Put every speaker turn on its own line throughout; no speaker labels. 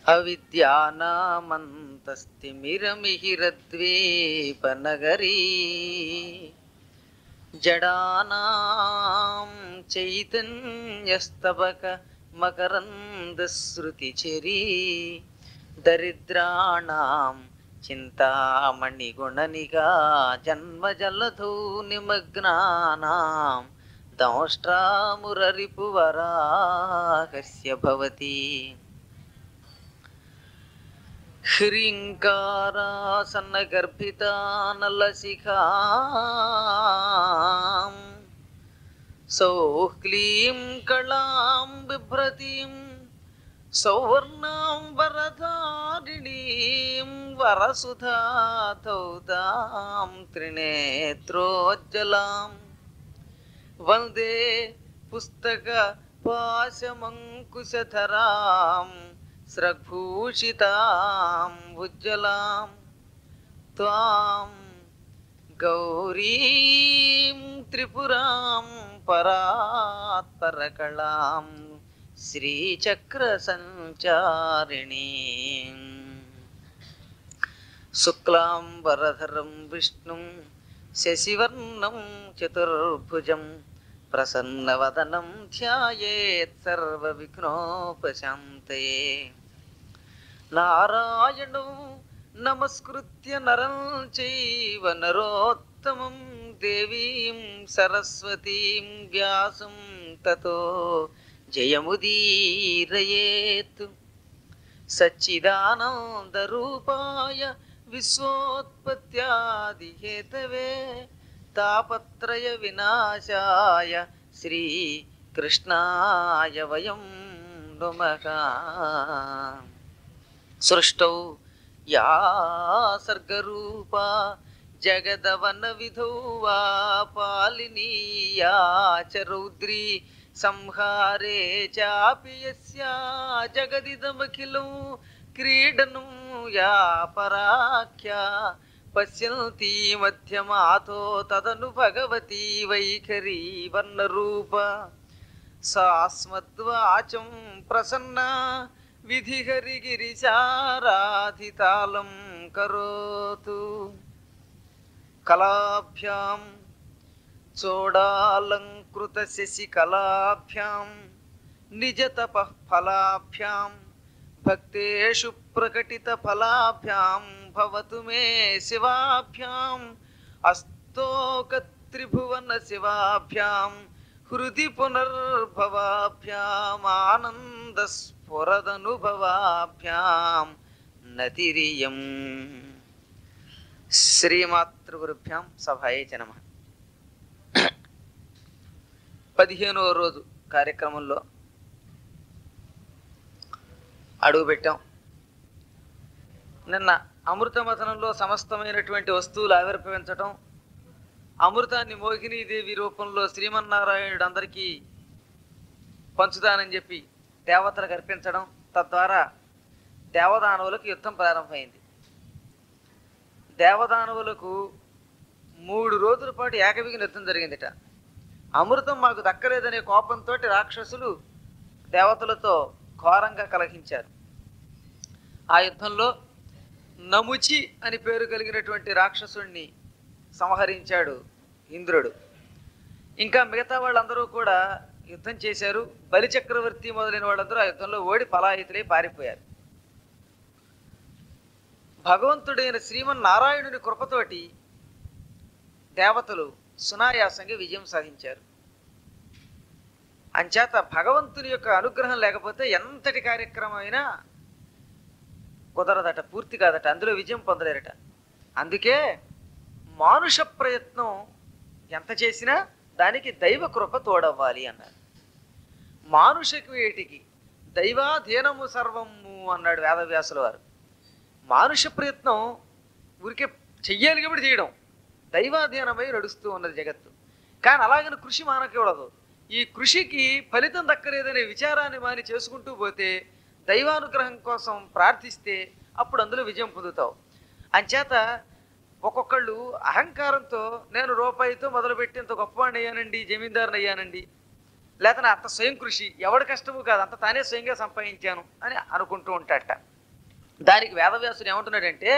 అవిద్యానామంతస్తిమిరమిహిరద్వీపనగరీ జడానాం చైతన్యస్తబక మకరందశ్రుతిచరీ దరిద్రాణం చింతామణిగుణనిగా జన్మజలధౌ నిమగ్నానాం దంష్ట్రామురరిపువరాకస్య భవతి హ్రీంకారాసన్నగర్భితానలశిఖాం సౌక్లీం కళాం బిభ్రతీం సౌవర్ణాం వరధారిణీం వరసుధాతౌతాం త్రినేత్రోజ్జలాం వందే పుస్తక పాశమంకుశధరాం స్రగ్భూషితాం ఉజ్జలాం త్వాం గౌరీం త్రిపురాం పరాత్పరకళాం శ్రీచక్ర సంచారిణీ శుక్లాం వరధరం విష్ణుం శశివర్ణం చతుర్భుజం ప్రసన్నవదనం ధ్యాయేత్ సర్వవిఘ్నోపశాంతయే నారాయణం నమస్కృత్య నరం చైవ నరోత్తమం దేవీం సరస్వతీం వ్యాసం తతో జయముదీరయేత్ సచ్చిదానందరూపాయ విశ్వోత్పత్యాదిహేతవే తాపత్రయ వినాశాయ శ్రీ కృష్ణాయ వయం నుమః సృష్టౌ యా సర్గరూపా జగదవన విధౌ వా పాలినీయా చ రౌద్రీ సంహారే చాపి యస్యా జగదిదమఖిలం క్రీడనం యా పరాఖ్యా పశ్యంతి మధ్యమాతో తదను భగవతి వైఖరీ వర్ణరూప సాస్మద్వాచం ప్రసన్న విధిహరిగిరిచారాధితాళం కరోతు కళాభ్యాం చోడాలంకృత శశికళాభ్యాం నిజతప ఫలాభ్యాం భక్తేషు ప్రకటిత ఫలాభ్యాం భవతు మే శివాభ్యాం అస్తోక త్రిభువన శివాభ్యాం హృది పునర్భవాభ్యాం ఆనంద స్ఫురదనుభవాభ్యాం నతిరియం శ్రీమాతృగురుభ్యాం సభాయే నమ పదిహేనవ రోజు కార్యక్రమంలో అడుగు పెట్టాం నిన్న అమృతమథనంలో సమస్తమైనటువంటి వస్తువులు ఆవిర్భవించటం అమృతాన్ని మోహినీదేవి రూపంలో శ్రీమన్నారాయణుడు అందరికీ పంచుతానని చెప్పి దేవతలకు అర్పించడం తద్వారా దేవదానవులకు యుద్ధం ప్రారంభమైంది దేవదానవులకు మూడు రోజుల పాటు ఏకవిగిన యుద్ధం జరిగిందిట అమృతం మాకు దక్కలేదనే కోపంతో రాక్షసులు దేవతలతో ఘోరంగా కలహించారు ఆ యుద్ధంలో నముచి అని పేరు కలిగినటువంటి రాక్షసుణ్ణి సంహరించాడు ఇంద్రుడు ఇంకా మిగతా వాళ్ళందరూ కూడా యుద్ధం చేశారు బలిచక్రవర్తి మొదలైన వాళ్ళందరూ ఆ యుద్ధంలో ఓడి పలాయితులై పారిపోయారు భగవంతుడైన శ్రీమన్నారాయణుని కృపతోటి దేవతలు సునాయాసంగా విజయం సాధించారు అంచేత భగవంతుని యొక్క అనుగ్రహం లేకపోతే ఎంతటి కార్యక్రమం అయినా కుదరదట పూర్తి కాదట అందులో విజయం పొందలేరట అందుకే మానుష ప్రయత్నం ఎంత చేసినా దానికి దైవ కృప తోడవ్వాలి అన్నారు మానుషకు వేటికి దైవాధీనము సర్వము అన్నాడు వేదవ్యాసుల వారు మానుష ప్రయత్నం ఊరికే చెయ్యాలి కాబట్టి చేయడం దైవాధీనమై నడుస్తూ ఉన్నది జగత్తు కానీ అలాగని కృషి మానకూడదు ఈ కృషికి ఫలితం దక్కలేదనే విచారాన్ని మాని చేసుకుంటూ పోతే దైవానుగ్రహం కోసం ప్రార్థిస్తే అప్పుడు అందులో విజయం పొందుతావు అంచేత ఒక్కొక్కళ్ళు అహంకారంతో నేను రూపాయితో మొదలుపెట్టి ఇంత గొప్పవాడిని అయ్యానండి జమీందారుని అయ్యానండి లేకపోతే నా అంత స్వయం కృషి ఎవడి కష్టము కాదు అంత తానే స్వయంగా సంపాదించాను అని అనుకుంటూ ఉంటాట దానికి వేదవ్యాసుడు ఏమంటున్నాడంటే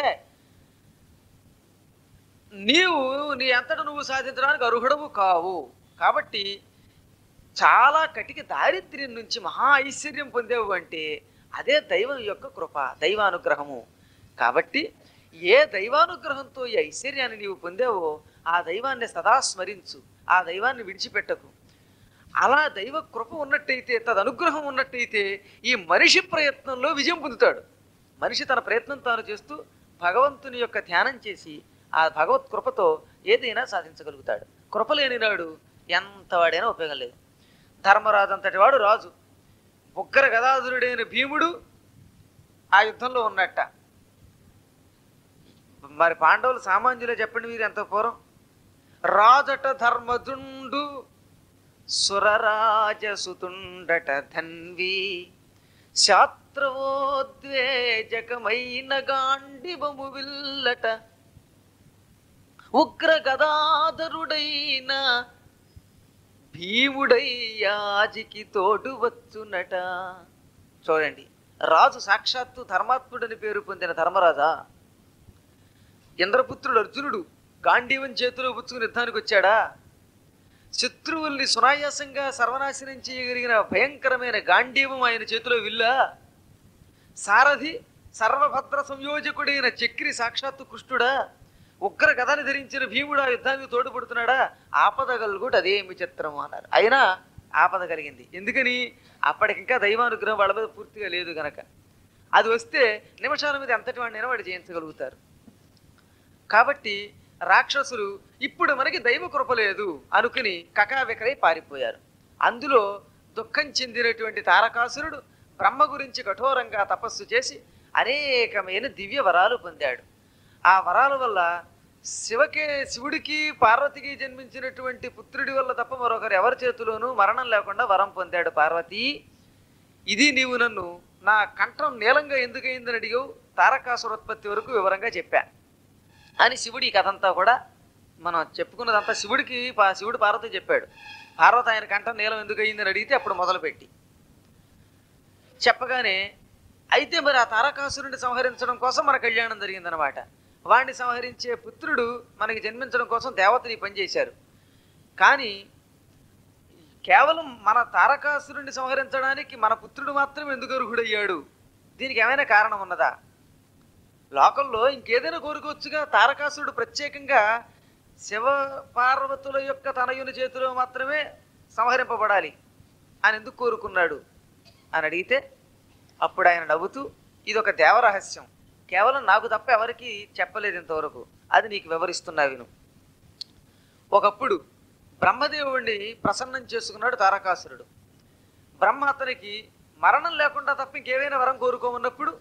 నీవు నీ అంతట నువ్వు సాధించడానికి అర్హుడవు కావు కాబట్టి చాలా కటిక దారిద్ర్యం నుంచి మహా ఐశ్వర్యం పొందేవు అంటే అదే దైవం యొక్క కృప దైవానుగ్రహము కాబట్టి ఏ దైవానుగ్రహంతో ఈ ఐశ్వర్యాన్ని నీవు పొందావో ఆ దైవాన్ని సదా స్మరించు ఆ దైవాన్ని విడిచిపెట్టకు అలా దైవ కృప ఉన్నట్టయితే తదనుగ్రహం ఉన్నట్టయితే ఈ మనిషి ప్రయత్నంలో విజయం పొందుతాడు మనిషి తన ప్రయత్నం తాను చేస్తూ భగవంతుని యొక్క ధ్యానం చేసి ఆ భగవత్ కృపతో ఏదైనా సాధించగలుగుతాడు కృప లేని నాడు ఎంత వాడైనా ఉపయోగం లేదు ధర్మరాజు అంతటి వాడు రాజు ఉగ్ర గదాధురుడైన భీముడు ఆ యుద్ధంలో ఉన్నట్ట మరి పాండవులు సామాన్యులే చెప్పండి మీరు ఎంత పూర్వం రాజట ధర్మదుండు సురరాజసుతుండట ధన్వి శాత్రవోద్వేజకమైన గాండిబము విల్లట ఉగ్ర గదాధరుడైన భీముడయ్యాజికి తోడు వచ్చునట చూడండి రాజు సాక్షాత్తు ధర్మాత్ముడని పేరు పొందిన ధర్మరాజా ఇంద్రపుత్రుడు అర్జునుడు గాంధీవం చేతిలో పుచ్చుకుని యుద్ధానికి వచ్చాడా శత్రువుల్ని సునాయాసంగా సర్వనాశనం చేయగలిగిన భయంకరమైన గాంధీవం ఆయన చేతిలో విల్లా సారథి సర్వభద్ర సంయోజకుడైన చక్రి సాక్షాత్తు కృష్ణుడా ఉగ్ర కథని ధరించిన భీముడు ఆ యుద్ధానికి తోడుపడుతున్నాడా ఆపద కలుగుడు అదేమి చిత్రం అన్నారు అయినా ఆపద కలిగింది ఎందుకని అప్పటికింకా దైవానుగ్రహం వాళ్ళ మీద పూర్తిగా లేదు గనక అది వస్తే నిమిషాల మీద ఎంతటి వాడినైనా వాడు జయించగలుగుతారు కాబట్టి రాక్షసులు ఇప్పుడు మనకి దైవ కృప లేదు అనుకుని కకావికరై పారిపోయారు అందులో దుఃఖం చెందినటువంటి తారకాసురుడు బ్రహ్మ గురించి కఠోరంగా తపస్సు చేసి అనేకమైన దివ్య వరాలు పొందాడు ఆ వరాల వల్ల శివకే శివుడికి పార్వతికి జన్మించినటువంటి పుత్రుడి వల్ల తప్ప మరొకరు ఎవరి చేతిలోనూ మరణం లేకుండా వరం పొందాడు పార్వతి ఇది నీవు నన్ను నా కంఠం నీలంగా ఎందుకయిందని అడిగావు తారకాసురోత్పత్తి వరకు వివరంగా చెప్పా అని శివుడి ఈ కథ అంతా కూడా మనం చెప్పుకున్నదంతా శివుడికి పా- శివుడు పార్వతి చెప్పాడు పార్వతి ఆయన కంఠం నీలం ఎందుకు అయిందని అడిగితే అప్పుడు మొదలుపెట్టి చెప్పగానే అయితే మరి ఆ తారకాసురుడిని సంహరించడం కోసం మన కళ్యాణం జరిగిందనమాట వాడిని సంహరించే పుత్రుడు మనకి జన్మించడం కోసం దేవతలు ఈ పని చేశారు కానీ కేవలం మన తారకాసురుడిని సంహరించడానికి మన పుత్రుడు మాత్రం ఎందుకు అర్హుడయ్యాడు దీనికి ఏమైనా కారణం ఉన్నదా లోకంలో ఇంకేదైనా కోరుకోవచ్చుగా తారకాసురుడు ప్రత్యేకంగా శివ పార్వతుల యొక్క తనయుని చేతిలో మాత్రమే సంహరింపబడాలి అని ఎందుకు కోరుకున్నాడు అని అడిగితే అప్పుడు ఆయన నవ్వుతూ ఇది ఒక దేవరహస్యం కేవలం నాకు తప్ప ఎవరికి చెప్పలేదు ఇంతవరకు అది నీకు వివరిస్తున్నా విను ఒకప్పుడు బ్రహ్మదేవుడిని ప్రసన్నం చేసుకున్నాడు తారకాసురుడు బ్రహ్మ అతనికి మరణం లేకుండా తప్ప ఇంకేమైనా వరం కోరుకోమన్నప్పుడు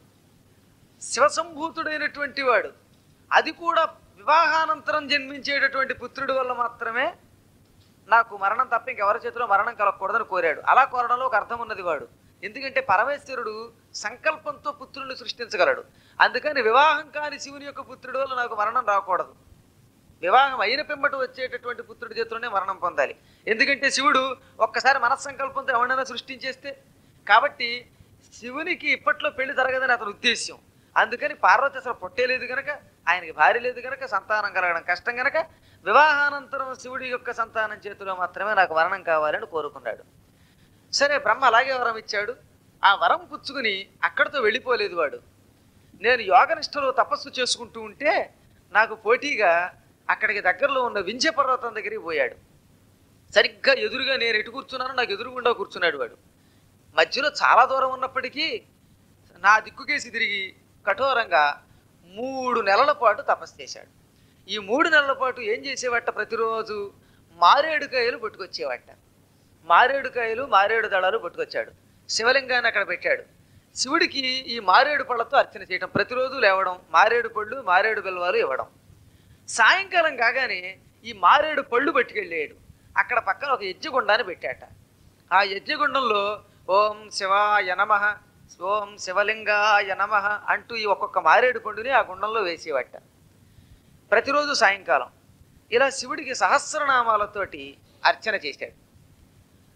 శివసంభూతుడైనటువంటి వాడు అది కూడా వివాహానంతరం జన్మించేటటువంటి పుత్రుడి వల్ల మాత్రమే నాకు మరణం తప్ప ఇంకెవరి చేతిలో మరణం కలగకూడదని కోరాడు అలా కోరడంలో ఒక అర్థం ఉన్నది వాడు ఎందుకంటే పరమేశ్వరుడు సంకల్పంతో పుత్రుల్ని సృష్టించగలడు అందుకని వివాహం కాని శివుని యొక్క పుత్రుడి వల్ల నాకు మరణం రాకూడదు వివాహం అయిన పిమ్మట వచ్చేటటువంటి పుత్రుడి చేతిలోనే మరణం పొందాలి ఎందుకంటే శివుడు ఒక్కసారి మనస్సంకల్పంతో ఎవరైనా సృష్టించేస్తే కాబట్టి శివునికి ఇప్పట్లో పెళ్లి జరగదని అతని ఉద్దేశ్యం అందుకని పార్వతి అసలు పొట్టేలేదు గనక ఆయనకి భార్య లేదు గనక సంతానం కలగడం కష్టం గనక వివాహానంతరం శివుడి యొక్క సంతానం చేతిలో మాత్రమే నాకు మరణం కావాలని కోరుకున్నాడు సరే బ్రహ్మ అలాగే వరం ఇచ్చాడు ఆ వరం పుచ్చుకుని అక్కడితో వెళ్ళిపోలేదు వాడు నేను యోగనిష్టలో తపస్సు చేసుకుంటూ ఉంటే నాకు పోటీగా అక్కడికి దగ్గరలో ఉన్న వింధ్య పర్వతం దగ్గరికి పోయాడు సరిగ్గా ఎదురుగా నేను ఎటు కూర్చున్నానో నాకు ఎదురుగుండా కూర్చున్నాడు వాడు మధ్యలో చాలా దూరం ఉన్నప్పటికీ నా దిక్కుకేసి తిరిగి కఠోరంగా మూడు నెలల పాటు తపస్సు చేశాడు ఈ మూడు నెలల పాటు ఏం చేసేవట ప్రతిరోజు మారేడుకాయలు పట్టుకొచ్చేవట మారేడుకాయలు మారేడు దళాలు పట్టుకొచ్చాడు శివలింగాన్ని అక్కడ పెట్టాడు శివుడికి ఈ మారేడు పళ్ళతో అర్చన చేయడం ప్రతిరోజు లేవడం మారేడు పళ్ళు మారేడు బిల్వాలు ఇవ్వడం సాయంకాలం కాగానే ఈ మారేడు పళ్ళు పట్టుకెళ్ళాడు అక్కడ పక్కన ఒక యజ్ఞగుండాన్ని పెట్టాట ఆ యజ్ఞగుండంలో ఓం శివాయ నమ ఓం శివలింగాయ నమ అంటూ ఈ ఒక్కొక్క మారేడు పండుని ఆ గుండంలో వేసేవట ప్రతిరోజు సాయంకాలం ఇలా శివుడికి సహస్రనామాలతోటి అర్చన చేశాడు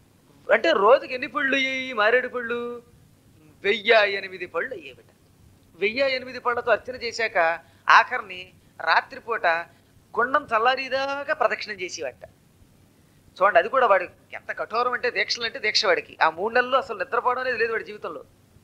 అంటే రోజుకి ఎన్ని పళ్ళు అయ్యాయి మారేడు పళ్ళు వెయ్యి ఎనిమిది పళ్ళు అయ్యేవిట వెయ్యి ఎనిమిది పళ్ళతో అర్చన చేశాక ఆఖరిని రాత్రిపూట గుండం చల్లారిదాకా ప్రదక్షిణం చేసేవాట చూడండి అది కూడా వాడి ఎంత కఠోరం అంటే దీక్షలు అంటే దీక్ష వాడికి ఆ మూడు నెలల్లో అసలు నిద్రపోవడం అనేది లేదు వాడి జీవితంలో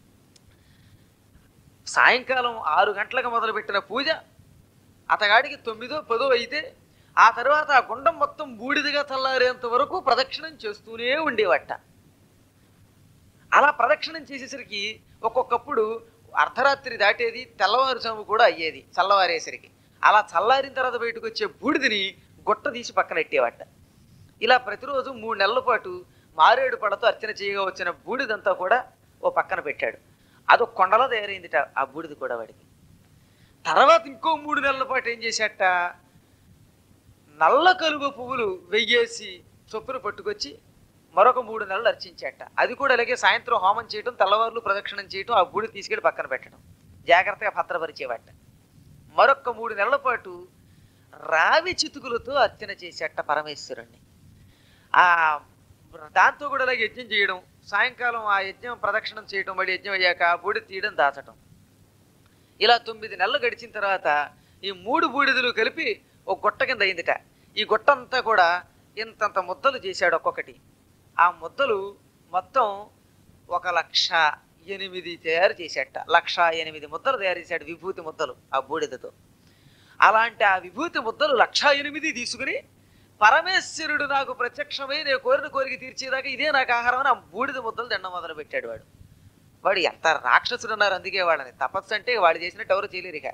సాయంకాలం ఆరు గంటలకు మొదలుపెట్టిన పూజ అతగాడికి తొమ్మిదో పదో అయితే ఆ తర్వాత ఆ గుండం మొత్తం బూడిదగా చల్లారేంత వరకు ప్రదక్షిణం చేస్తూనే ఉండేవట అలా ప్రదక్షిణం చేసేసరికి ఒక్కొక్కప్పుడు అర్ధరాత్రి దాటేది తెల్లవారుజాము కూడా అయ్యేది చల్లవారేసరికి అలా చల్లారిన తర్వాత బయటకు వచ్చే బూడిదని గుట్ట తీసి పక్కన పెట్టేవట ఇలా ప్రతిరోజు మూడు నెలల పాటు మారేడు పడతో అర్చన చేయగా వచ్చిన బూడిదంతా కూడా ఓ పక్కన పెట్టాడు అదొక కొండలో తయారైందిట ఆ బూడిది కూడా వాడికి తర్వాత ఇంకో మూడు నెలల పాటు ఏం చేశాట నల్ల కలువ పువ్వులు వెయ్యేసి చొప్పున పట్టుకొచ్చి మరొక మూడు నెలలు అర్చించాట అది కూడా అలాగే సాయంత్రం హోమం చేయటం తెల్లవారులు ప్రదక్షిణం చేయటం ఆ బూడి తీసుకెళ్ళి పక్కన పెట్టడం జాగ్రత్తగా భద్రపరిచేవాట మరొక మూడు నెలల పాటు రావి చితుకులతో అర్చన చేసేట పరమేశ్వరుణ్ణి ఆ దాంతో కూడా అలాగే యజ్ఞం చేయడం సాయంకాలం ఆ యజ్ఞం ప్రదక్షిణం చేయటం మళ్ళీ యజ్ఞం అయ్యాక ఆ బూడి తీయడం దాచటం ఇలా తొమ్మిది నెలలు గడిచిన తర్వాత ఈ మూడు బూడిదలు కలిపి ఒక గుట్ట కింద అయిందిట ఈ గుట్ట అంతా కూడా ఇంతంత ముద్దలు చేశాడు ఒక్కొక్కటి ఆ ముద్దలు మొత్తం ఒక లక్ష ఎనిమిది తయారు చేశాట లక్ష ఎనిమిది ముద్దలు తయారు చేశాడు విభూతి ముద్దలు ఆ బూడిదతో అలాంటి ఆ విభూతి ముద్దలు లక్ష ఎనిమిది తీసుకుని పరమేశ్వరుడు నాకు ప్రత్యక్షమై నేను కోరిన కోరిక తీర్చేదాకా ఇదే నాకు ఆహారం అని ఆ బూడిద ముద్దలు తినడం మొదలు పెట్టాడు వాడు వాడు ఎంత రాక్షసుడు ఉన్నారు అందుకే వాళ్ళని తపస్సు అంటే వాడు చేసినట్టు ఎవరు చేయలేరు ఇక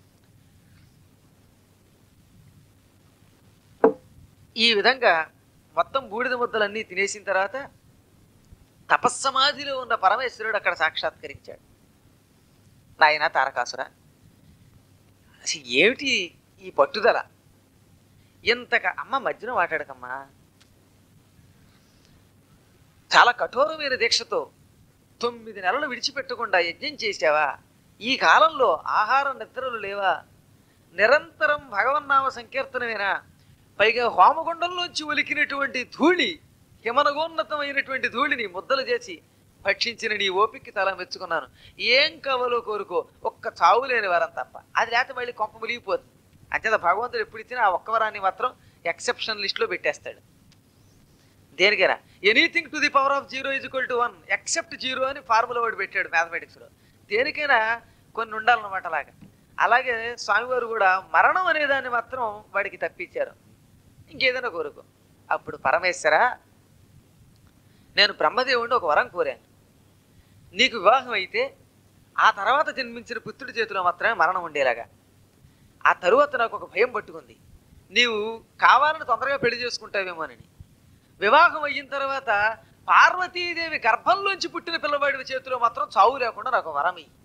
ఈ విధంగా మొత్తం బూడిద ముద్దలన్నీ తినేసిన తర్వాత తపస్సమాధిలో ఉన్న పరమేశ్వరుడు అక్కడ సాక్షాత్కరించాడు నాయన తారకాసుర అసలు ఏమిటి ఈ పట్టుదల ఇంతక అమ్మ మధ్యన మాట్లాడకమ్మా చాలా కఠోరమైన దీక్షతో తొమ్మిది నెలలు విడిచిపెట్టకుండా యజ్ఞం చేసావా ఈ కాలంలో ఆహారం నిద్రలు లేవా నిరంతరం భగవన్నామ సంకీర్తనమేనా పైగా హోమగుండంలోంచి ఒలికినటువంటి ధూళి హిమనగోన్నతమైనటువంటి ధూళిని ముద్దలు చేసి భక్షించిన నీ ఓపిక్కి తల మెచ్చుకున్నాను ఏం కావాలో కోరుకో ఒక్క చావు లేని వరం తప్ప అది లేకపోతే మళ్ళీ కొంప ములిగిపోతుంది అంచేత భగవంతుడు ఎప్పుడు ఇచ్చినా ఆ ఒక్క వరాన్ని మాత్రం ఎక్సెప్షన్ లిస్ట్లో పెట్టేస్తాడు దేనికైనా anything to the power of zero is equal to one except zero అని ఫార్ములా వాడు పెట్టాడు మ్యాథమెటిక్స్లో దేనికైనా కొన్ని ఉండాలన్నమాట అలాగా అలాగే స్వామివారు కూడా మరణం అనే దాన్ని మాత్రం వాడికి తప్పించారు ఇంకేదైనా కోరుకో అప్పుడు పరమేశ్వర నేను బ్రహ్మదేవుడిని ఒక వరం కోరాను నీకు వివాహం అయితే ఆ తర్వాత జన్మించిన పుత్రుడి చేతిలో మాత్రమే మరణం ఉండేలాగా ఆ తరువాత నాకు ఒక భయం పట్టుకుంది నీవు కావాలని తొందరగా పెళ్లి చేసుకుంటావేమోనని వివాహం అయిన తర్వాత పార్వతీదేవి గర్భంలోంచి పుట్టిన పిల్లవాడి చేతిలో మాత్రం చావు లేకుండా నాకు వరం ఇయ్యి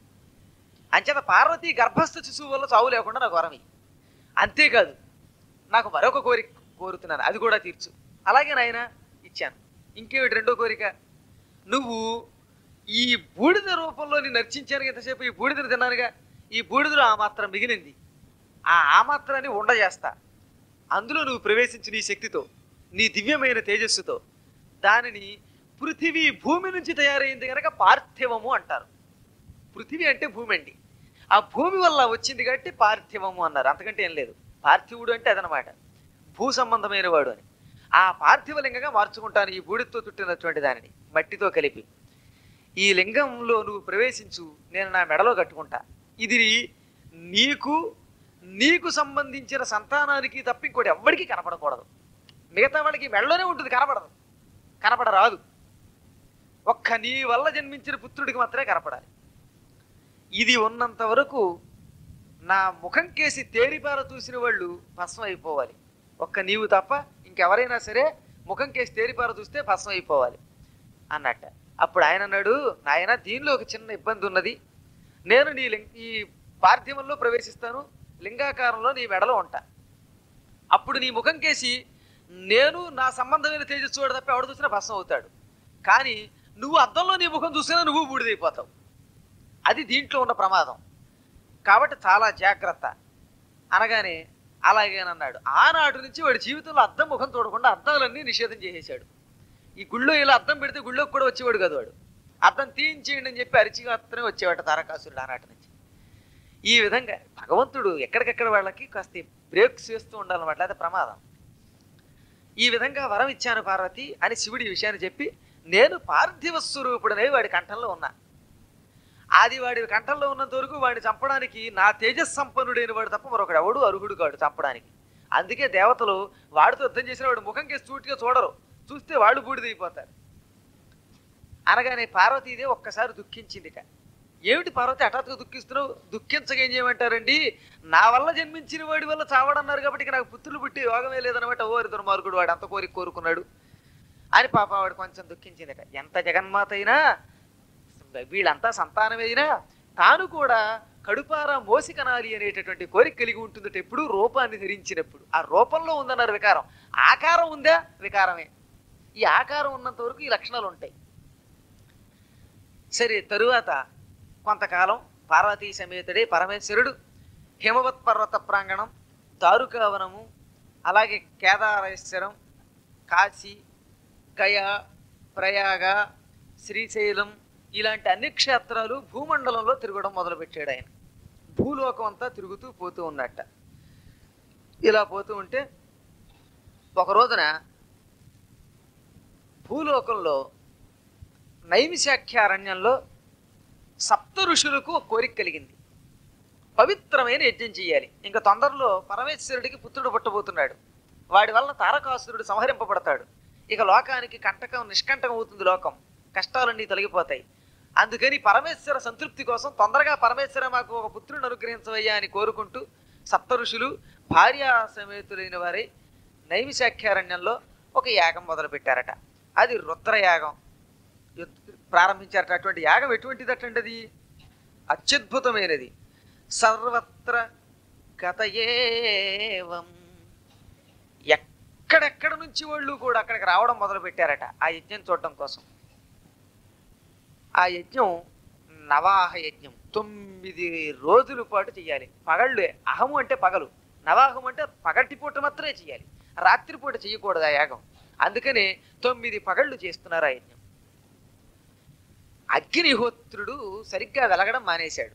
అంచేత పార్వతీ గర్భస్థ శిశువు వల్ల చావు లేకుండా నాకు వరం ఇయ్యి అంతేకాదు నాకు మరొక కోరిక కోరుతున్నాను అది కూడా తీర్చు అలాగే నాయన ఇచ్చాను ఇంకేమిటి రెండో కోరిక నువ్వు ఈ బూడిద రూపంలో నేను నర్చించాను ఎంతసేపు ఈ బూడిదను తిన్నానుగా ఈ బూడిదలో ఆ మాత్రం మిగిలింది ఆ ఆ మాత్రాన్ని ఉండజేస్తా అందులో నువ్వు ప్రవేశించి నీ శక్తితో నీ దివ్యమైన తేజస్సుతో దానిని పృథివీ భూమి నుంచి తయారైంది కనుక పార్థివము అంటారు పృథివీ అంటే భూమి అండి ఆ భూమి వల్ల వచ్చింది కాబట్టి పార్థివము అన్నారు అంతకంటే ఏం లేదు పార్థివుడు అంటే అదనమాట భూ సంబంధమైన వాడు అని ఆ పార్థివలింగంగా మార్చుకుంటాను ఈ బూడితో చుట్టినటువంటి దానిని మట్టితో కలిపి ఈ లింగంలో నువ్వు ప్రవేశించు నేను నా మెడలో కట్టుకుంటా ఇది నీకు నీకు సంబంధించిన సంతానానికి తప్ప ఇంకోటి ఎవ్వడికి కనపడకూడదు మిగతా వాళ్ళకి మెడలోనే ఉంటుంది కనపడదు కనపడరాదు ఒక్క నీ వల్ల జన్మించిన పుత్రుడికి మాత్రమే కనపడాలి ఇది ఉన్నంత వరకు నా ముఖం కేసి తేరిపార చూసిన వాళ్ళు భస్మం అయిపోవాలి ఒక్క నీవు తప్ప ఇంకెవరైనా సరే ముఖం కేసి తేరిపార చూస్తే భస్మం అయిపోవాలి అన్నట్ట అప్పుడు ఆయన అన్నాడు నాయన దీనిలో ఒక చిన్న ఇబ్బంది ఉన్నది నేను నీ లింగ ఈ పార్థివంలో ప్రవేశిస్తాను లింగాకారంలో నీ మెడలో ఉంటా అప్పుడు నీ ముఖం కేసి నేను నా సంబంధమైన తేజస్సు వాడు తప్ప ఎవడు చూసినా భస్మం అవుతాడు కానీ నువ్వు అద్దంలో నీ ముఖం చూసినా నువ్వు బూడిదైపోతావు అది దీంట్లో ఉన్న ప్రమాదం కాబట్టి చాలా జాగ్రత్త అనగానే అలాగేనన్నాడు ఆనాటి నుంచి వాడి జీవితంలో అద్దం ముఖం చూడకుండా అద్దాలన్నీ నిషేధం చేసేశాడు ఈ గుళ్ళో ఇలా అద్దం పెడితే గుళ్ళోకి కూడా వచ్చేవాడు కదా వాడు అద్దం తీయించేయండి అని చెప్పి అరిచిగా మాత్రమే వచ్చేవాడు తారకాసురుడు ఆనాటి నుంచి ఈ విధంగా భగవంతుడు ఎక్కడికెక్కడ వాళ్ళకి కాస్త బ్రేక్స్ వేస్తూ ఉండాలన్నమాట లేదా ప్రమాదం ఈ విధంగా వరం ఇచ్చాను పార్వతి అని శివుడి ఈ విషయాన్ని చెప్పి నేను పార్థివ స్వరూపుడనే వాడి కంఠంలో ఉన్నా అది వాడి కంఠంలో ఉన్నంత వరకు వాడిని చంపడానికి నా తేజస్ సంపన్నుడైన వాడు తప్ప మరొకడు ఎవడు అర్హుడు కాడు చంపడానికి అందుకే దేవతలు వాడితో యుద్ధం చేసిన వాడు ముఖం కేసి సూటిగా చూడరు చూస్తే వాళ్ళు బూడిదైపోతారు అనగానే పార్వతీదే ఒక్కసారి దుఃఖించిందిట ఏమిటి పార్వతి హఠాత్తుగా దుఃఖిస్తున్నావు దుఃఖించగా ఏం చేయమంటారండి నా వల్ల జన్మించిన వాడి వల్ల చావడన్నారు కాబట్టి ఇక నాకు పుత్రులు పుట్టి యోగమే లేదనమాట ఓ దుర్మార్గుడు వాడు అంత కోరిక కోరుకున్నాడు అని పాప వాడు కొంచెం దుఃఖించిందట ఎంత జగన్మాత అయినా వీళ్ళంతా సంతానమైనా తాను కూడా కడుపార మోసి కనాలి అనేటటువంటి కోరిక కలిగి ఉంటుందట ఎప్పుడు రూపాన్ని ధరించినప్పుడు ఆ రూపంలో ఉందన్నారు వికారం ఆకారం ఉందా వికారమే ఈ ఆకారం ఉన్నంత వరకు ఈ లక్షణాలు ఉంటాయి సరే తరువాత కొంతకాలం పార్వతీ సమేతుడే పరమేశ్వరుడు హిమవత్ పర్వత ప్రాంగణం దారుకావనము అలాగే కేదారేశ్వరం కాశీ గయ ప్రయాగ శ్రీశైలం ఇలాంటి అన్ని క్షేత్రాలు భూమండలంలో తిరగడం మొదలుపెట్టాడు ఆయన భూలోకం అంతా తిరుగుతూ పోతూ ఉన్నట్ట ఇలా పోతూ ఉంటే ఒక రోజున భూలోకంలో నైమిశాఖ్యారణ్యంలో సప్త ఋషులకు ఒక కోరిక కలిగింది పవిత్రమైన యజ్ఞం చేయాలి ఇంకా తొందరలో పరమేశ్వరుడికి పుత్రుడు పుట్టబోతున్నాడు వాడి వలన తారకాసురుడు సంహరింపబడతాడు ఇక లోకానికి కంటకం నిష్కంటకం అవుతుంది లోకం కష్టాలన్నీ తొలగిపోతాయి అందుకని పరమేశ్వర సంతృప్తి కోసం తొందరగా పరమేశ్వర మాకు ఒక పుత్రుని అనుగ్రహించవయ్యా అని కోరుకుంటూ సప్త ఋషులు భార్యా సమేతులైన వారి నైమిశాఖ్యారణ్యంలో ఒక యాగం మొదలుపెట్టారట అది రుద్రయాగం యుద్ధ- ప్రారంభించారట అటువంటి యాగం ఎటువంటిదటండి అది అత్యద్భుతమైనది సర్వత్ర గతయేవం ఎక్కడెక్కడ నుంచి వాళ్ళు కూడా అక్కడికి రావడం మొదలు పెట్టారట ఆ యజ్ఞం చూడటం కోసం ఆ యజ్ఞం నవాహ యజ్ఞం తొమ్మిది రోజుల పాటు చేయాలి పగళ్ళు అహము అంటే పగలు నవాహం అంటే పగటిపూట మాత్రమే చేయాలి రాత్రిపూట చేయకూడదు ఆ యాగం అందుకని తొమ్మిది పగళ్ళు చేస్తున్నారు ఆ యజ్ఞం అగ్నిహోత్రుడు సరిగ్గా వెలగడం మానేశాడు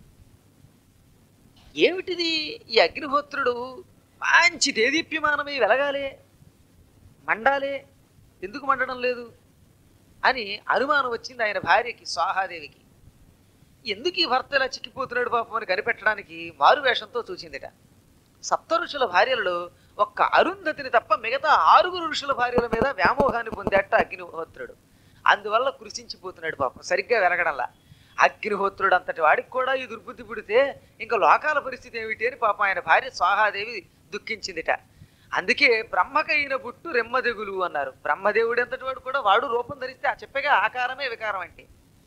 ఏమిటిది ఈ అగ్నిహోత్రుడు మంచి దేదీప్యమానమై వెలగాలే మండాలే ఎందుకు మండడం లేదు అని అనుమానం వచ్చింది ఆయన భార్యకి స్వాహాదేవికి ఎందుకు ఈ భర్త ఇలా చిక్కిపోతున్నాడు పాపం అని కనిపెట్టడానికి మారు వేషంతో చూసిందిట సప్త ఋషుల భార్యలలో ఒక్క అరుంధతిని తప్ప మిగతా ఆరుగురు ఋషుల భార్యల మీద వ్యామోహాన్ని పొందేట అగ్నిహోత్రుడు అందువల్ల కృషించిపోతున్నాడు పాపం సరిగ్గా వెలగడంలా అగ్నిహోత్రుడు అంతటి వాడికి కూడా ఈ దుర్బుద్ధి పుడితే ఇంకా లోకాల పరిస్థితి ఏమిటి అని పాపం ఆయన భార్య స్వాహాదేవి దుఃఖించిందిట అందుకే బ్రహ్మకైన పుట్టు రెమ్మదెగులు అన్నారు బ్రహ్మదేవుడు ఎంతటి వాడు కూడా వాడు రూపం ధరిస్తే ఆ చెప్పగా ఆకారమే వికారం అంటే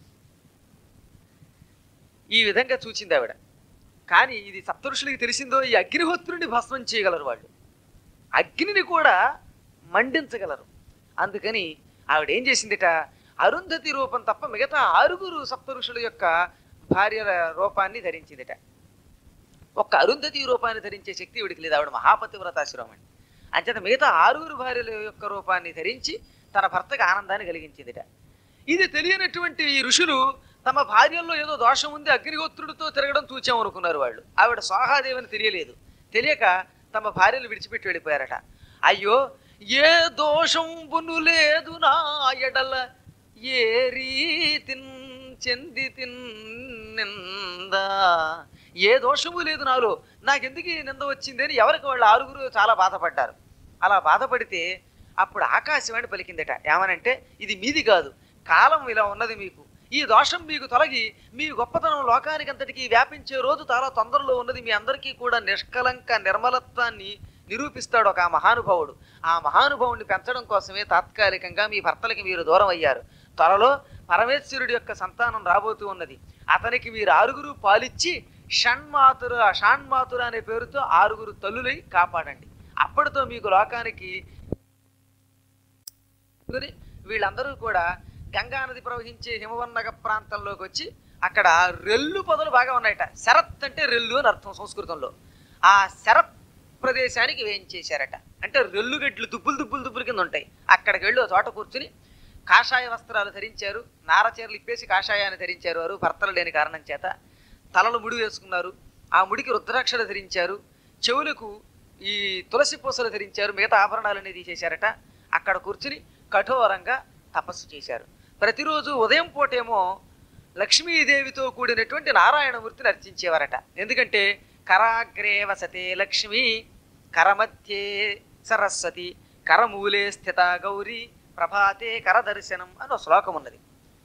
ఈ విధంగా చూచింది ఆవిడ కానీ ఇది సప్తఋషులకి తెలిసిందో ఈ అగ్నిహోత్రుని భస్మం చేయగలరు వాళ్ళు అగ్నిని కూడా మండించగలరు అందుకని ఆవిడ ఏం చేసిందిట అరుంధతి రూపం తప్ప మిగతా ఆరుగురు సప్తఋషుల యొక్క భార్యల రూపాన్ని ధరించిందిట ఒక్క అరుంధతి రూపాన్ని ధరించే శక్తి ఈవిడికి లేదు ఆవిడ మహాపతివ్రతాశ్రమం అండి అంచేత మిగతా ఆరుగురు భార్యల యొక్క రూపాన్ని ధరించి తన భర్తకు ఆనందాన్ని కలిగించిందిట ఇది తెలియనటువంటి ఈ ఋషులు తమ భార్యల్లో ఏదో దోషం ఉంది అగ్నిహోత్రుడితో తిరగడం తూచామనుకున్నారు వాళ్ళు ఆవిడ స్వాహాదేవని తెలియలేదు తెలియక తమ భార్యలు విడిచిపెట్టి వెళ్ళిపోయారట అయ్యో ఏ దోషంబును లేదు నా ఎడల ఏ రీతిన్ చెంది నిందా ఏ దోషము లేదు నాలో నాకెందుకు ఈ నింద వచ్చింది అని ఎవరికి వాళ్ళు ఆరుగురు చాలా బాధపడ్డారు అలా బాధపడితే అప్పుడు ఆకాశవాణి పలికిందట ఏమనంటే ఇది మీది కాదు కాలం ఇలా ఉన్నది మీకు ఈ దోషం మీకు తొలగి మీ గొప్పతనం లోకానికి అంతటికీ వ్యాపించే రోజు చాలా తొందరలో ఉన్నది మీ అందరికీ కూడా నిష్కలంక నిర్మలత్వాన్ని నిరూపిస్తాడు ఒక మహానుభావుడు ఆ మహానుభావుడిని పెంచడం కోసమే తాత్కాలికంగా మీ భర్తలకి మీరు దూరం అయ్యారు త్వరలో పరమేశ్వరుడి యొక్క సంతానం రాబోతూ ఉన్నది అతనికి మీరు ఆరుగురు పాలిచ్చి షణ్మాతుర షాణ్మాతుర అనే పేరుతో ఆరుగురు తల్లులై కాపాడండి అప్పటితో మీకు లోకానికి అందుకని వీళ్ళందరూ కూడా గంగా నది ప్రవహించే హిమవన్నగ ప్రాంతంలోకి వచ్చి అక్కడ రెల్లు పొదలు బాగా ఉన్నాయట శరత్ అంటే రెల్లు అని అర్థం సంస్కృతంలో ఆ శరత్ ప్రదేశానికి వేయించేశారట అంటే రెల్లు గడ్లు దుబ్బులు దుబ్బులు దుబ్బులు కింద ఉంటాయి అక్కడికి వెళ్ళి ఒక చోట కూర్చుని కాషాయ వస్త్రాలు ధరించారు నారచీరలు ఇప్పేసి కాషాయాన్ని ధరించారు వారు భర్తలు లేని కారణం చేత తలలు ముడి వేసుకున్నారు ఆ ముడికి రుద్రాక్షలు ధరించారు చెవులకు ఈ తులసి పూసలు ధరించారు మిగతా ఆభరణాలన్నీ తీసేశారట అక్కడ కూర్చుని కఠోరంగా తపస్సు చేశారు ప్రతిరోజు ఉదయం పూటేమో లక్ష్మీదేవితో కూడినటువంటి నారాయణమూర్తిని అర్చించేవారట ఎందుకంటే కరాగ్రే వసతే లక్ష్మి కరమధ్యే సరస్వతి కరమూలే స్థిత గౌరీ ప్రభాతే కరదర్శనం అని ఒక శ్లోకం ఉన్నది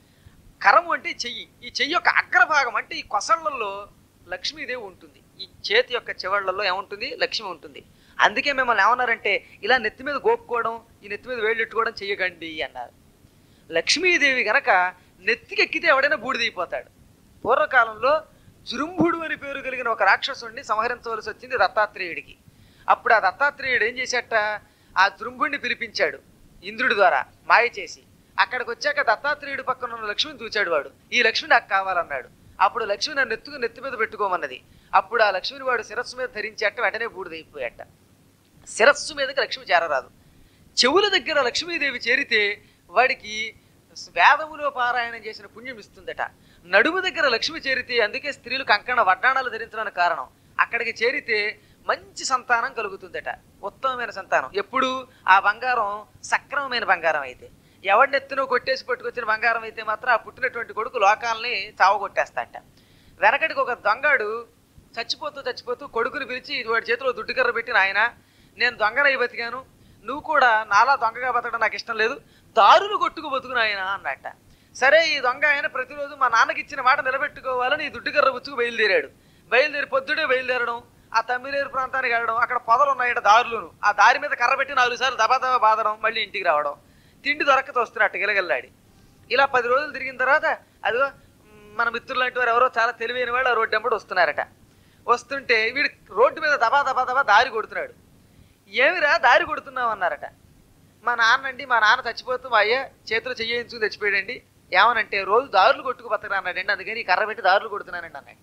కరము అంటే చెయ్యి ఈ చెయ్యి యొక్క అగ్రభాగం అంటే ఈ కొసళ్లలో లక్ష్మీదేవి ఉంటుంది ఈ చేతి యొక్క చివళ్లలో ఏముంటుంది లక్ష్మి ఉంటుంది అందుకే మిమ్మల్ని ఏమన్నారంటే ఇలా నెత్తి మీద గోపుకోవడం ఈ నెత్తి మీద వేళ్ళెట్టుకోవడం చెయ్యకండి అన్నారు లక్ష్మీదేవి గనక నెత్తికెక్కితే ఎవడైనా బూడిదైపోతాడు పూర్వకాలంలో జృంభుడు అని పేరు కలిగిన ఒక రాక్షసుడిని సంహరించవలసి వచ్చింది దత్తాత్రేయుడికి అప్పుడు ఆ దత్తాత్రేయుడు ఏం చేశాట ఆ జృంభుడిని పిలిపించాడు ఇంద్రుడి ద్వారా మాయ చేసి అక్కడికి వచ్చాక దత్తాత్రేయుడి పక్కన ఉన్న లక్ష్మిని చూచాడు వాడు ఈ లక్ష్మి నాకు కావాలన్నాడు అప్పుడు లక్ష్మి నన్ను ఎత్తుకు నెత్తి మీద పెట్టుకోమన్నది అప్పుడు ఆ లక్ష్మిని వాడు శిరస్సు మీద ధరించాట వెంటనే బూడిదైపోయాట శిరస్సు మీదకి లక్ష్మి చేరరాదు చెవుల దగ్గర లక్ష్మీదేవి చేరితే వాడికి వేదములో పారాయణం చేసిన పుణ్యం ఇస్తుందట నడుము దగ్గర లక్ష్మి చేరితే అందుకే స్త్రీలు కంకణ వడ్డాణాలు ధరించడానికి కారణం అక్కడికి చేరితే మంచి సంతానం కలుగుతుందట ఉత్తమమైన సంతానం ఎప్పుడు ఆ బంగారం సక్రమమైన బంగారం అయితే ఎవడినెత్తునో కొట్టేసి పట్టుకొచ్చిన బంగారం అయితే మాత్రం ఆ పుట్టినటువంటి కొడుకు లోకాలని చావగొట్టేస్తాట వెనకటికి ఒక దొంగాడు చచ్చిపోతూ చచ్చిపోతూ కొడుకుని పిలిచి వాడి చేతిలో దుడ్డుకర్ర పెట్టి నాయన నేను దొంగనై బతికాను నువ్వు కూడా నాలా దొంగగా బతకడం నాకు ఇష్టం లేదు దారులు కొట్టుకు బతుకు నాయన అన్నట్ట సరే ఈ దొంగ ఆయన ప్రతిరోజు మా నాన్నకి ఇచ్చిన మాట నిలబెట్టుకోవాలని ఈ దుడ్డుకర్ర బుచ్చుకు బయలుదేరాడు బయలుదేరి పొద్దుడే బయలుదేరడం ఆ తమ్మిలేరు ప్రాంతానికి వెళ్ళడం అక్కడ పొదలు ఉన్నాయట దారులను ఆ దారి మీద కర్ర పెట్టి నాలుగు సార్లు దబా దబా బాదడం మళ్ళీ ఇంటికి రావడం తిండి దొరక్క వస్తున్నట్టు గిలగల్లాడి ఇలా పది రోజులు తిరిగిన తర్వాత అదిగో మ్, మన మిత్రులు లాంటి వారు ఎవరో చాలా తెలివైన వాళ్ళు ఆ రోడ్డు వెంబడి వస్తున్నారట వస్తుంటే వీడు రోడ్డు మీద దబా దబా దబా దారి కొడుతున్నాడు ఏమిరా దారి కొడుతున్నావు అన్నారట మా నాన్న అండి మా నాన్న చచ్చిపోతూ మా అయ్య చేతిలో చెయ్యించుకుని చచ్చిపోయాడండి ఏమనంటే రోజు దారులు కొట్టుకు బతకరా అన్నాడండి అందుకని ఈ కర్ర పెట్టి దారులు కొడుతున్నానండి అన్నట్టు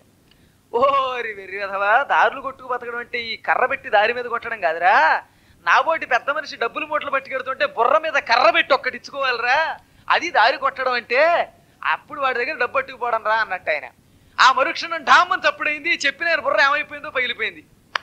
ఓరి వెర్రి కదవా దారులు కొట్టుకు బతకడం అంటే ఈ కర్ర పెట్టి దారి మీద కొట్టడం కాదురా నాబోటి పెద్ద మనిషి డబ్బులు మూటలు పట్టుకెడుతుంటే బుర్ర మీద కర్ర పెట్టి ఒక్కటి ఇచ్చుకోవాలిరా అది దారి కొట్టడం అంటే అప్పుడు వాడి దగ్గర డబ్బు పట్టుకుపోవడం రా అన్నట్టు ఆయన ఆ మరుక్షణం ఢామని తప్పుడైంది చెప్పిన ఆయన బుర్ర ఏమైపోయిందో పగిలిపోయింది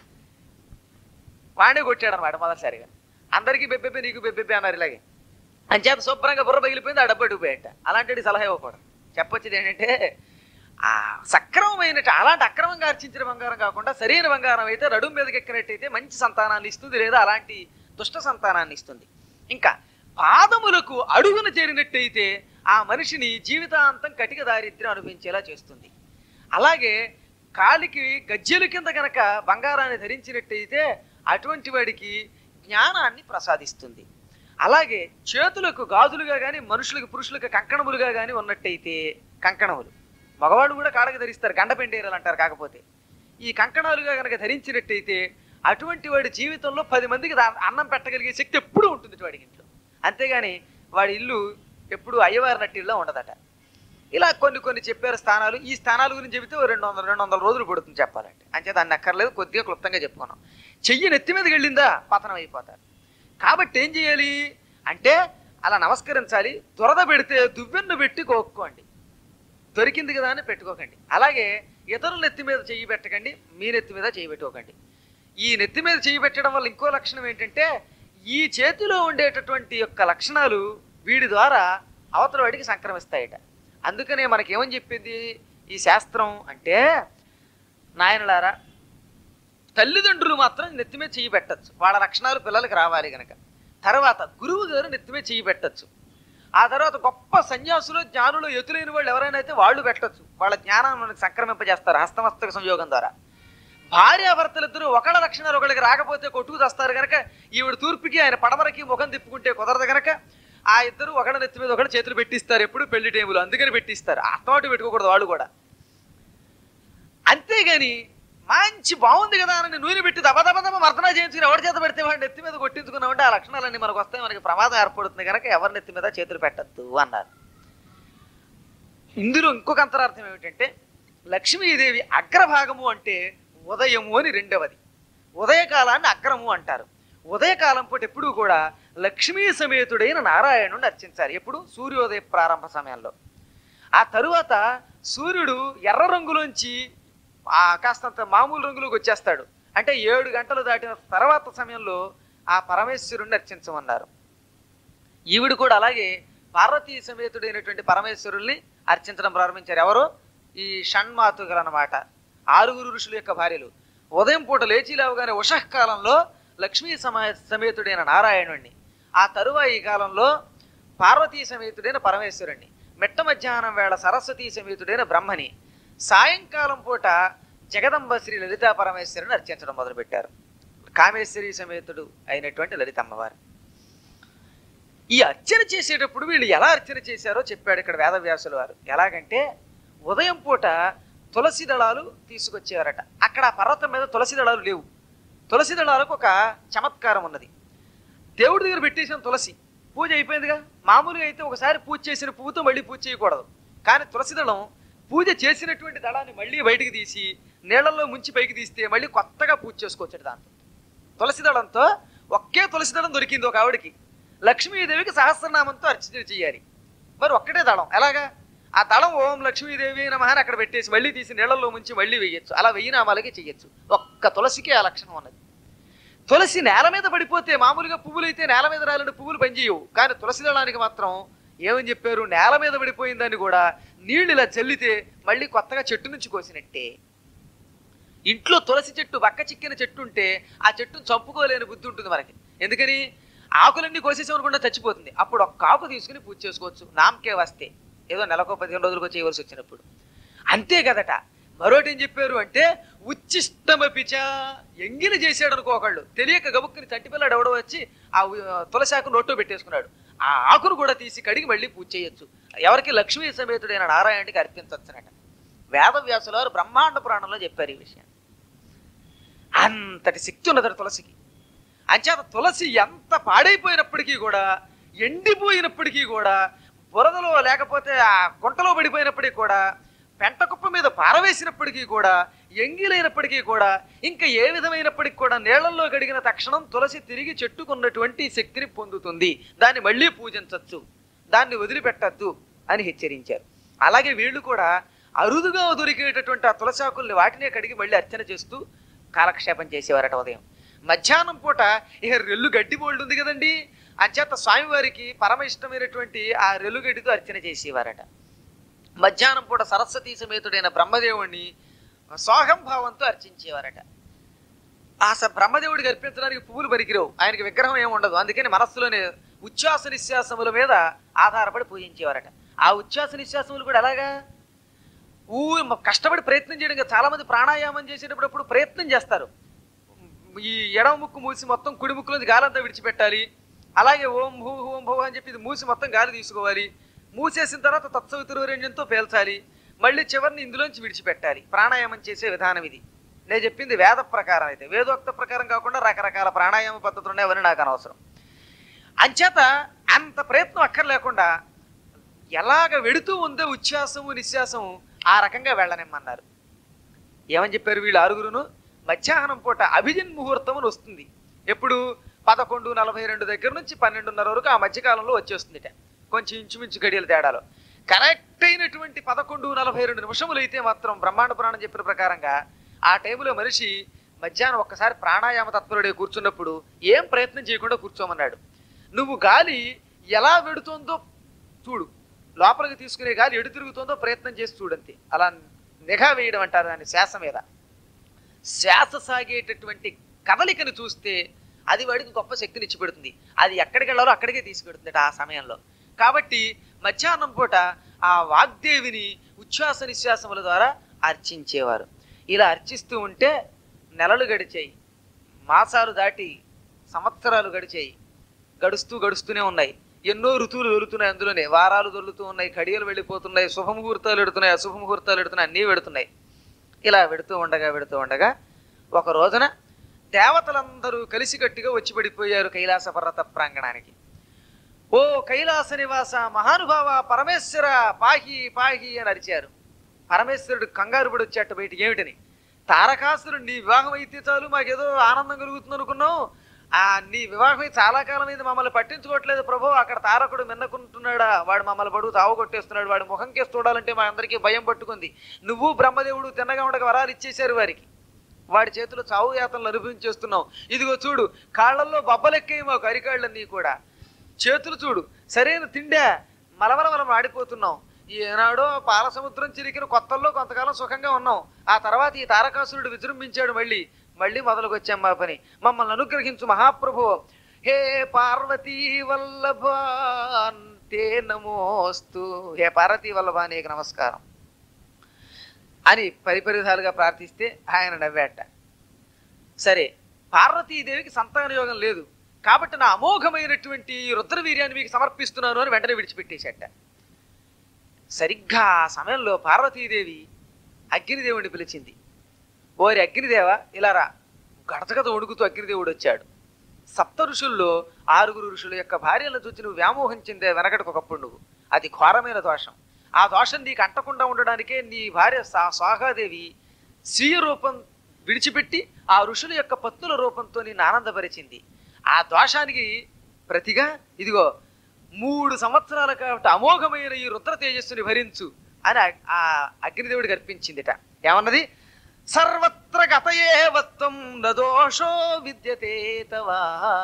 వాడే కొట్టాడు అనమాట మొదటిసారిగా అందరికీ బెబ్బెబ్బే నీకు బెబ్బెబ్బే అన్నారు ఇలాగే అంచేత శుభ్రంగా బుర్ర పగిలిపోయింది ఆ డబ్బు అడుగుపోయాట అలాంటిది సలహా ఇవ్వకూడదు చెప్పొచ్చేది ఏంటంటే ఆ సక్రమమైన అలాంటి అక్రమంగా అర్చించిన బంగారం కాకుండా సరైన బంగారం అయితే నడుము మీదకి ఎక్కినట్టయితే మంచి సంతానాన్ని ఇస్తుంది లేదా అలాంటి దుష్ట సంతానాన్ని ఇస్తుంది ఇంకా పాదములకు అడుగున చేరినట్టయితే ఆ మనిషిని జీవితాంతం కటిక దారిద్ర్యం అనిపించేలా చేస్తుంది అలాగే కాలికి గజ్జెల కింద గనక బంగారాన్ని ధరించినట్టయితే అటువంటి వాడికి జ్ఞానాన్ని ప్రసాదిస్తుంది అలాగే చేతులకు గాజులుగా కానీ మనుషులకు పురుషులకు కంకణములుగా కానీ ఉన్నట్టయితే కంకణములు మగవాళ్ళు కూడా కాళ్ళకి ధరిస్తారు గండపెండేరాలు అంటారు కాకపోతే ఈ కంకణాలుగా కనుక ధరించినట్టయితే అటువంటి వాడి జీవితంలో పది మందికి దా- అన్నం పెట్టగలిగే శక్తి ఎప్పుడూ ఉంటుంది వాడికి ఇంట్లో అంతేగాని వాడి ఇల్లు ఎప్పుడు అయ్యవారి నట్టిల్లో ఉండదట ఇలా కొన్ని కొన్ని చెప్పారు స్థానాలు ఈ స్థానాల గురించి చెబితే ఓ రెండు వందల రెండు వందల రోజులు పడుతుంది చెప్పాలంటే అంచేత అన్ని అక్కర్లేదు కొద్దిగా క్లుప్తంగా చెప్పుకున్నాం చెయ్యి నెత్తి మీదకి వెళ్ళిందా పతనం అయిపోతారు కాబట్టి ఏం చేయాలి అంటే అలా నమస్కరించాలి దురద పెడితే దువ్వెన్ను పెట్టి కోక్కోండి దొరికింది కదా అని పెట్టుకోకండి అలాగే ఇతరుల నెత్తి మీద చెయ్యి పెట్టకండి మీ నెత్తి మీద చెయ్యి పెట్టుకోకండి ఈ నెత్తి మీద చెయ్యి పెట్టడం వల్ల ఇంకో లక్షణం ఏంటంటే ఈ చేతిలో ఉండేటటువంటి యొక్క లక్షణాలు వీడి ద్వారా అవతల వాడికి సంక్రమిస్తాయట అందుకనే మనకేమని చెప్పింది ఈ శాస్త్రం అంటే నాయనలారా తల్లిదండ్రులు మాత్రం నెత్తి మీద చెయ్యి పెట్టచ్చు వాళ్ళ లక్షణాలు పిల్లలకి రావాలి గనక తర్వాత గురువు గారు నెత్తి మీద చెయ్యి పెట్టచ్చు ఆ తర్వాత గొప్ప సన్యాసులు జ్ఞానులు ఎదురైన వాళ్ళు ఎవరైనా అయితే వాళ్ళు పెట్టచ్చు వాళ్ళ జ్ఞానాన్ని మనకి సంక్రమింపజేస్తారు హస్తమస్తక సంయోగం ద్వారా భార్యాభర్తలిద్దరూ ఒకళ్ళ లక్షణాలు ఒకళ్ళకి రాకపోతే కొట్టుకు తెస్తారు గనక ఈవిడ తూర్పుకి ఆయన పడమరకి ముఖం తిప్పుకుంటే కుదరదు గనక ఆ ఇద్దరు ఒకళ్ళ నెత్తి మీద ఒకళ్ళు చేతులు పెట్టిస్తారు ఎప్పుడు పెళ్లి టేబుల్ అందుకని పెట్టిస్తారు అత్తమాటు పెట్టుకోకూడదు వాళ్ళు కూడా అంతేగాని మంచి బాగుంది కదా అని నూనె పెట్టి దబ దబ దబ మర్దనా చేయించుకుని ఎవరి చేత పెడితే వాడి నెత్తి మీద కొట్టించుకున్నామంటే ఆ లక్షణాలన్నీ మనకు వస్తాయి మనకి ప్రమాదం ఏర్పడుతుంది కనుక ఎవరి నెత్తి మీద చేతులు పెట్టద్దు అన్నారు ఇందులో ఇంకొక అంతరార్థం ఏమిటంటే లక్ష్మీదేవి అగ్రభాగము అంటే ఉదయము అని రెండవది ఉదయకాలాన్ని అగ్రము అంటారు ఉదయకాలం పూట ఎప్పుడూ కూడా లక్ష్మీ సమేతుడైన నారాయణుడిని అర్చించాలి ఎప్పుడు సూర్యోదయ ప్రారంభ సమయంలో ఆ తరువాత సూర్యుడు ఎర్ర రంగులోంచి ఆ కాస్తంత మామూలు రంగులోకి వచ్చేస్తాడు అంటే ఏడు గంటలు దాటిన తర్వాత సమయంలో ఆ పరమేశ్వరుణ్ణి అర్చించమన్నారు ఈవిడ కూడా అలాగే పార్వతీ సమేతుడైనటువంటి పరమేశ్వరుల్ని అర్చించడం ప్రారంభించారు ఎవరు ఈ షణ్మాతుగలు అన్నమాట ఆరుగురు ఋషుల యొక్క భార్యలు ఉదయం పూట లేచి లేవగానే ఉషఃకాలంలో లక్ష్మీ సమా సమేతుడైన నారాయణుణ్ణి ఆ తరువాయి కాలంలో పార్వతీ సమేతుడైన పరమేశ్వరుణ్ణి మిట్ట మధ్యాహ్నం వేళ సరస్వతీ సమేతుడైన బ్రహ్మని సాయంకాలం పూట జగదంబ శ్రీ లలితా పరమేశ్వరుని అర్చించడం మొదలుపెట్టారు కామేశ్వరి సమేతుడు అయినటువంటి లలిత అమ్మవారు ఈ అర్చన చేసేటప్పుడు వీళ్ళు ఎలా అర్చన చేశారో చెప్పాడు ఇక్కడ వేదవ్యాసుల వారు ఎలాగంటే ఉదయం పూట తులసి దళాలు తీసుకొచ్చేవారట అక్కడ ఆ పర్వతం మీద తులసి దళాలు లేవు తులసి దళాలకు ఒక చమత్కారం ఉన్నది దేవుడి దగ్గర పెట్టేసిన తులసి పూజ అయిపోయిందిగా మామూలుగా అయితే ఒకసారి పూజ చేసిన పువ్వుతో మళ్ళీ పూజ చేయకూడదు కానీ తులసి దళం పూజ చేసినటువంటి దళాన్ని మళ్ళీ బయటికి తీసి నీళ్ళల్లో ముంచి పైకి తీస్తే మళ్ళీ కొత్తగా పూజ చేసుకోవచ్చు దాంతో తులసి దళంతో ఒకే తులసి దళం దొరికింది ఒక ఆవిడకి లక్ష్మీదేవికి సహస్రనామంతో అర్చన చేయాలి మరి ఒక్కటే దళం ఎలాగా ఆ దళం ఓం లక్ష్మీదేవి నమః అని అక్కడ పెట్టేసి మళ్ళీ తీసి నీళ్ళల్లో ముంచి మళ్ళీ వేయచ్చు అలా వెయ్యి నామాలకి చెయ్యొచ్చు ఒక్క తులసికి ఆ లక్షణం ఉన్నది తులసి నేల మీద పడిపోతే మామూలుగా పువ్వులు అయితే నేల మీద రాలిన పువ్వులు పనిచేయవు కానీ తులసి దళానికి మాత్రం ఏమని చెప్పారు నేల మీద పడిపోయిందని కూడా నీళ్ళు ఇలా చల్లితే మళ్ళీ కొత్తగా చెట్టు నుంచి కోసినట్టే ఇంట్లో తులసి చెట్టు బక్క చిక్కిన చెట్టు ఉంటే ఆ చెట్టును చంపుకోలేని బుద్ధి ఉంటుంది మనకి ఎందుకని ఆకులన్నీ కోసేసామనుకుంటే చచ్చిపోతుంది అప్పుడు ఒక్క ఆకు తీసుకుని పూజ చేసుకోవచ్చు నామకే వస్తే ఏదో నెలకో పదిహేను రోజులకో చేయవలసి వచ్చినప్పుడు అంతే కదట మరోటి ఏం చెప్పారు అంటే ఉచ్చిష్టమపిచ ఎంగిలి చేశాడు అనుకో ఒకళ్ళు తెలియక గబుక్కుని చంటిపిల్లాడు ఎవడో వచ్చి ఆ ఉ- తులసి ఆకు నోట్లో పెట్టేసుకున్నాడు ఆ ఆకును కూడా తీసి కడిగి మళ్ళీ పూజ చేయొచ్చు ఎవరికి లక్ష్మీ సమేతుడైన నారాయణుడికి అర్పించవచ్చునట వేదవ్యాసుల వారు బ్రహ్మాండ పురాణంలో చెప్పారు ఈ విషయం అంతటి శక్తి ఉన్నదట తులసికి అంచేత తులసి ఎంత పాడైపోయినప్పటికీ కూడా ఎండిపోయినప్పటికీ కూడా బురదలో లేకపోతే ఆ గుంటలో పడిపోయినప్పటికీ కూడా పెంట కుప్ప మీద పారవేసినప్పటికీ కూడా ఎంగిలైనప్పటికీ కూడా ఇంకా ఏ విధమైనప్పటికీ కూడా నీళ్లలో గడిగిన తక్షణం తులసి తిరిగి చెట్టుకున్నటువంటి శక్తిని పొందుతుంది దాన్ని మళ్ళీ పూజించవచ్చు దాన్ని వదిలిపెట్టద్దు అని హెచ్చరించారు అలాగే వీళ్ళు కూడా అరుదుగా దొరికేటటువంటి ఆ తులసాకుల్ని వాటినే కడిగి మళ్ళీ అర్చన చేస్తూ కాలక్షేపం చేసేవారట ఉదయం మధ్యాహ్నం పూట ఇక రెల్లు గడ్డి బోల్డ్ ఉంది కదండి అంచేత స్వామివారికి పరమ ఇష్టమైనటువంటి ఆ రెల్లు గడ్డితో అర్చన చేసేవారట మధ్యాహ్నం పూట సరస్వతీ సమేతుడైన బ్రహ్మదేవుణ్ణి సోహం భావంతో అర్చించేవారట ఆ స బ్రహ్మదేవుడికి అర్పించడానికి పువ్వులు పనికిరావు ఆయనకి విగ్రహం ఏమి ఉండదు అందుకని మనస్సులోనే ఉచ్ఛ్వాస నిశ్వాసముల మీద ఆధారపడి పూజించేవారట ఆ ఉచ్ఛ్వాస నిశ్వాసములు కూడా ఎలాగా ఊ కష్టపడి ప్రయత్నం చేయడం కాదు. చాలా మంది ప్రాణాయామం చేసేటప్పుడు అప్పుడు ప్రయత్నం చేస్తారు ఈ ఎడమ ముక్కు మూసి మొత్తం కుడి ముక్కులోంచి గాలంతా విడిచిపెట్టాలి అలాగే ఓం భూ ఓం భూ అని చెప్పి ఇది మూసి మొత్తం గాలి తీసుకోవాలి మూసేసిన తర్వాత తత్సవితుర్యంజంతో పేల్చాలి మళ్ళీ చివరిని ఇందులోంచి విడిచిపెట్టాలి ప్రాణాయామం చేసే విధానం ఇది నేను చెప్పింది వేద ప్రకారం అయితే వేదోక్త ప్రకారం కాకుండా రకరకాల ప్రాణాయామ పద్ధతులు ఉన్నాయని నాకు అనవసరం అంచేత అంత ప్రయత్నం అక్కర్లేకుండా ఎలాగ వెడుతూ ఉందో ఉచ్ఛ్వాసము నిశ్వాసము ఆ రకంగా వెళ్ళనిమ్మన్నారు ఏమని చెప్పారు వీళ్ళు ఆరుగురును మధ్యాహ్నం పూట అభిజిన్ ముహూర్తం అని వస్తుంది ఎప్పుడు పదకొండు నలభై రెండు దగ్గర నుంచి పన్నెండున్నర వరకు ఆ మధ్యకాలంలో వచ్చేస్తుందిట కొంచెం ఇంచుమించు గడియల తేడాలో కరెక్ట్ అయినటువంటి పదకొండు నలభై రెండు నిమిషములు అయితే మాత్రం బ్రహ్మాండ పురాణం చెప్పిన ప్రకారంగా ఆ టైంలో మనిషి మధ్యాహ్నం ఒక్కసారి ప్రాణాయామ తత్పరుడే కూర్చున్నప్పుడు ఏం ప్రయత్నం చేయకుండా కూర్చోమన్నాడు నువ్వు గాలి ఎలా వెడుతోందో చూడు లోపలికి తీసుకునే గాలి ఎడు తిరుగుతుందో ప్రయత్నం చేసి చూడంతే అలా నిఘా వేయడం అంటారు దాన్ని శ్వాస మీద శ్వాస సాగేటటువంటి కదలికను చూస్తే అది వాడికి గొప్ప శక్తిని ఇచ్చి పెడుతుంది అది ఎక్కడికి వెళ్ళాలో అక్కడికే తీసుకెడుతుంది ఆ సమయంలో కాబట్టి మధ్యాహ్నం పూట ఆ వాగ్దేవిని ఉచ్ఛ్వాస నిశ్వాసముల ద్వారా అర్చించేవారు ఇలా అర్చిస్తూ ఉంటే నెలలు గడిచాయి మాసాలు దాటి సంవత్సరాలు గడిచాయి గడుస్తూ గడుస్తూనే ఉన్నాయి ఎన్నో ఋతువులు దొరుకుతున్నాయి అందులోనే వారాలు దొరుకుతూ ఉన్నాయి కడియలు వెళ్ళిపోతున్నాయి శుభముహూర్తాలు ఎడుతున్నాయి అశుభముహూర్తాలు ఎడుతున్నాయి అన్నీ పెడుతున్నాయి ఇలా పెడుతూ ఉండగా పెడుతూ ఉండగా ఒక రోజున దేవతలందరూ కలిసికట్టుగా వచ్చి పడిపోయారు కైలాస పర్వత ప్రాంగణానికి ఓ కైలాస నివాస మహానుభావ పరమేశ్వర పాహి పాహి అని అరిచారు పరమేశ్వరుడు కంగారు పడి వచ్చేట బయటికి ఏమిటని తారకాసురుడు నీ వివాహం అయితే చాలు మాకేదో ఆనందం కలుగుతుంది అనుకున్నావు ఆ నీ వివాహమై చాలా కాలమైంది మమ్మల్ని పట్టించుకోవట్లేదు ప్రభు అక్కడ తారకుడు మిన్నకుంటున్నాడా వాడు మమ్మల్ని పడుగు తావు కొట్టేస్తున్నాడు వాడు ముఖం కేసి చూడాలంటే మా అందరికీ భయం పట్టుకుంది నువ్వు బ్రహ్మదేవుడు తిన్నగా ఉండక వరాలు ఇచ్చేశారు వారికి వాడి చేతిలో చావు యాతనలు అనుభవించేస్తున్నావు ఇదిగో చూడు కాళ్ళల్లో బబ్బలెక్కాయి మాకు అరికాళ్ళన్నీ కూడా చేతులు చూడు సరైన తిండే మలమల మనం ఆడిపోతున్నాం ఏనాడో పాల సముద్రం చిరికిన కొత్తల్లో కొంతకాలం సుఖంగా ఉన్నాం ఆ తర్వాత ఈ తారకాసురుడు విజృంభించాడు మళ్ళీ మళ్ళీ మొదలుకు వచ్చాం మా పని మమ్మల్ని అనుగ్రహించు మహాప్రభు హే పార్వతీ వల్లభ తే నమోస్తు హే పార్వతీ వల్లభ నీకు నమస్కారం అని పరిపరిధాలుగా ప్రార్థిస్తే ఆయన నవ్వాట సరే పార్వతీదేవికి సంతాన యోగం లేదు కాబట్టి నా అమోఘమైనటువంటి ఈ రుద్రవీర్యాన్ని మీకు సమర్పిస్తున్నాను అని వెంటనే విడిచిపెట్టేశాట సరిగ్గా ఆ సమయంలో పార్వతీదేవి అగ్నిదేవుడిని పిలిచింది ఓరి అగ్నిదేవ ఇలా రా గడచగత వణుకుతూ అగ్నిదేవుడు వచ్చాడు సప్త ఋషుల్లో ఆరుగురు ఋషుల యొక్క భార్యలను చూసి నువ్వు వ్యామోహం చెందే వెనకటికి ఒకప్పుడు నువ్వు అది ఘోరమైన దోషం ఆ దోషం నీకు అంటకుండా ఉండడానికే నీ భార్య సా స్వాహాదేవి స్వీయ రూపం విడిచిపెట్టి ఆ ఋషుల యొక్క పత్తుల రూపంతో నిన్ను ఆనందపరిచింది ఆ దోషానికి ప్రతిగా ఇదిగో మూడు సంవత్సరాల కాబట్టి అమోఘమైన ఈ రుద్ర తేజస్సుని భరించు అని ఆ- ఆ అగ్నిదేవుడికి అర్పించిందిట ఏమన్నది సర్వత్ర గతయే వత్వం నదోషో విద్యతే తవా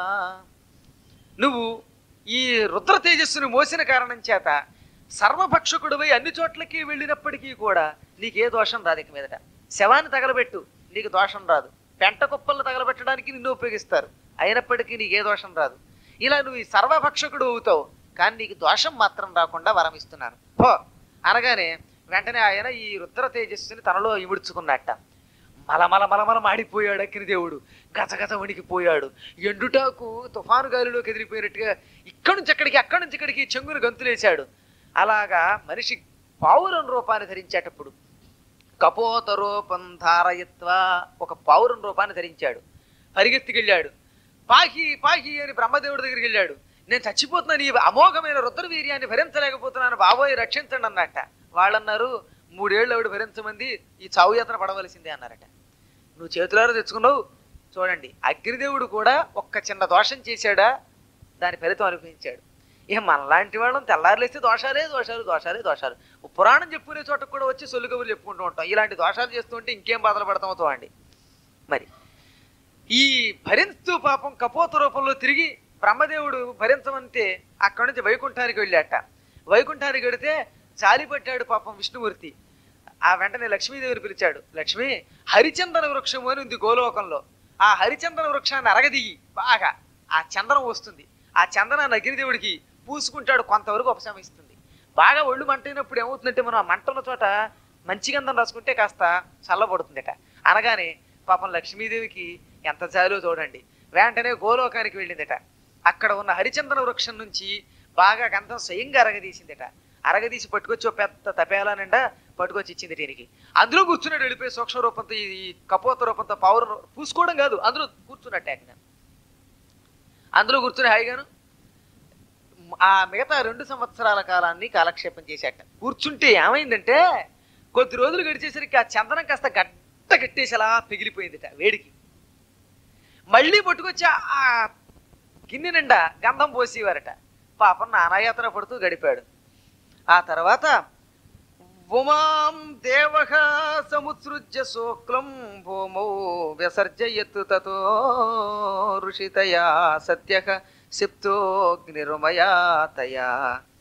నువ్వు ఈ రుద్ర తేజస్సును మోసిన కారణం చేత సర్వభక్షకుడివై అన్ని చోట్లకి వెళ్ళినప్పటికీ కూడా నీకే దోషం రాదు ఇక మీదట శవాన్ని తగలబెట్టు నీకు దోషం రాదు పెంట కుప్పలను తగలబెట్టడానికి నిన్ను ఉపయోగిస్తారు అయినప్పటికీ నీకే దోషం రాదు ఇలా నువ్వు ఈ సర్వభక్షకుడు అవుతావు కానీ నీకు దోషం మాత్రం రాకుండా వరం ఇస్తున్నాను పో అనగానే వెంటనే ఆయన ఈ రుద్ర తేజస్సుని తనలో ఇముడ్చుకున్నట్ట మలమల మలమల మాడిపోయాడు అగ్నిదేవుడు గజగజ వణికిపోయాడు ఎండుటాకు తుఫాను గాలిలో కదిలిపోయినట్టుగా ఇక్కడి నుంచి అక్కడికి అక్కడి నుంచి ఇక్కడికి చెంగును గంతులేశాడు అలాగా మనిషి పావురం రూపాన్ని ధరించేటప్పుడు కపోత రూపం ధారయత్వ ఒక పావురం రూపాన్ని ధరించాడు పరిగెత్తికెళ్ళాడు పాహి పాహి అని బ్రహ్మదేవుడి దగ్గరికి వెళ్ళాడు నేను చచ్చిపోతున్నాను ఈ అమోఘమైన రుద్రవీర్యాన్ని భరించలేకపోతున్నాను బాబోయ్ రక్షించండి అన్నట్ట వాళ్ళన్నారు మూడేళ్ళు ఆవిడ భరించమంది ఈ చావు యాత్ర పడవలసిందే అన్నారట నువ్వు చేతులారా తెచ్చుకున్నావు చూడండి అగ్నిదేవుడు కూడా ఒక్క చిన్న దోషం చేశాడా దాని ఫలితం అనుభవించాడు ఇక మనలాంటి వాళ్ళం తెల్లారులేస్తే దోషాలే దోషాలు దోషాలే దోషాలు ఓ పురాణం చెప్పుకునే చోటకు కూడా వచ్చి సొల్లు కబుర్లు చెప్పుకుంటూ ఉంటాం ఇలాంటి దోషాలు చేస్తుంటే ఇంకేం బాధలు పడతామో అండి మరి ఈ భరించు పాపం కపోత రూపంలో తిరిగి బ్రహ్మదేవుడు భరించమంటే అక్కడి నుంచి వైకుంఠానికి వెళ్ళాట వైకుంఠానికి వెడితే చాలిపట్టాడు పాపం విష్ణుమూర్తి ఆ వెంటనే లక్ష్మీదేవిని పిలిచాడు లక్ష్మి హరిచందన వృక్షం అని ఉంది గోలోకంలో ఆ హరిచందన వృక్షాన్ని అరగదిగి బాగా ఆ చందనం వస్తుంది ఆ చందనాన్ని అగ్నిదేవుడికి పూసుకుంటాడు కొంతవరకు ఉపశమిస్తుంది బాగా ఒళ్ళు మంటైనప్పుడు ఏమవుతుందంటే మనం ఆ మంట ఉన్న చోట మంచి గంధం రాసుకుంటే కాస్త చల్లబడుతుందట అనగానే పాపం లక్ష్మీదేవికి ఎంత చాలో చూడండి వెంటనే గోలోకానికి వెళ్ళిందట అక్కడ ఉన్న హరిచందన వృక్షం నుంచి బాగా గంధం స్వయంగా అరగదీసిందట అరగదీసి పట్టుకొచ్చి ఓ పెద్ద తపేలా నిండా పట్టుకొచ్చి ఇచ్చింది దీనికి అందులో కూర్చున్నాడు వెళ్ళిపోయి సూక్ష్మ రూపంతో ఈ ఈ కపోత రూపంతో పౌర పూసుకోవడం కాదు అందులో కూర్చున్నట్టే ఆయన అందులో కూర్చుని హాయిగాను ఆ మిగతా రెండు సంవత్సరాల కాలాన్ని కాలక్షేపం చేశాట కూర్చుంటే ఏమైందంటే కొద్ది రోజులు గడిచేసరికి ఆ చందనం కాస్త గడ్డ కట్టేసి అలా పిగిలిపోయిందిట వేడికి మళ్ళీ పట్టుకొచ్చి ఆ- ఆ గిన్నె నిండా గంధం పోసేవారట పాపం నానాయాతన పడుతూ గడిపాడు ఆ తర్వాత ఉమాం దేవః సముత్సృజ్య శోక్లం భూమౌ వ్యసర్జయత్ తతో ఋషితయా సత్య సిప్తోగ్నిరుమయా తయా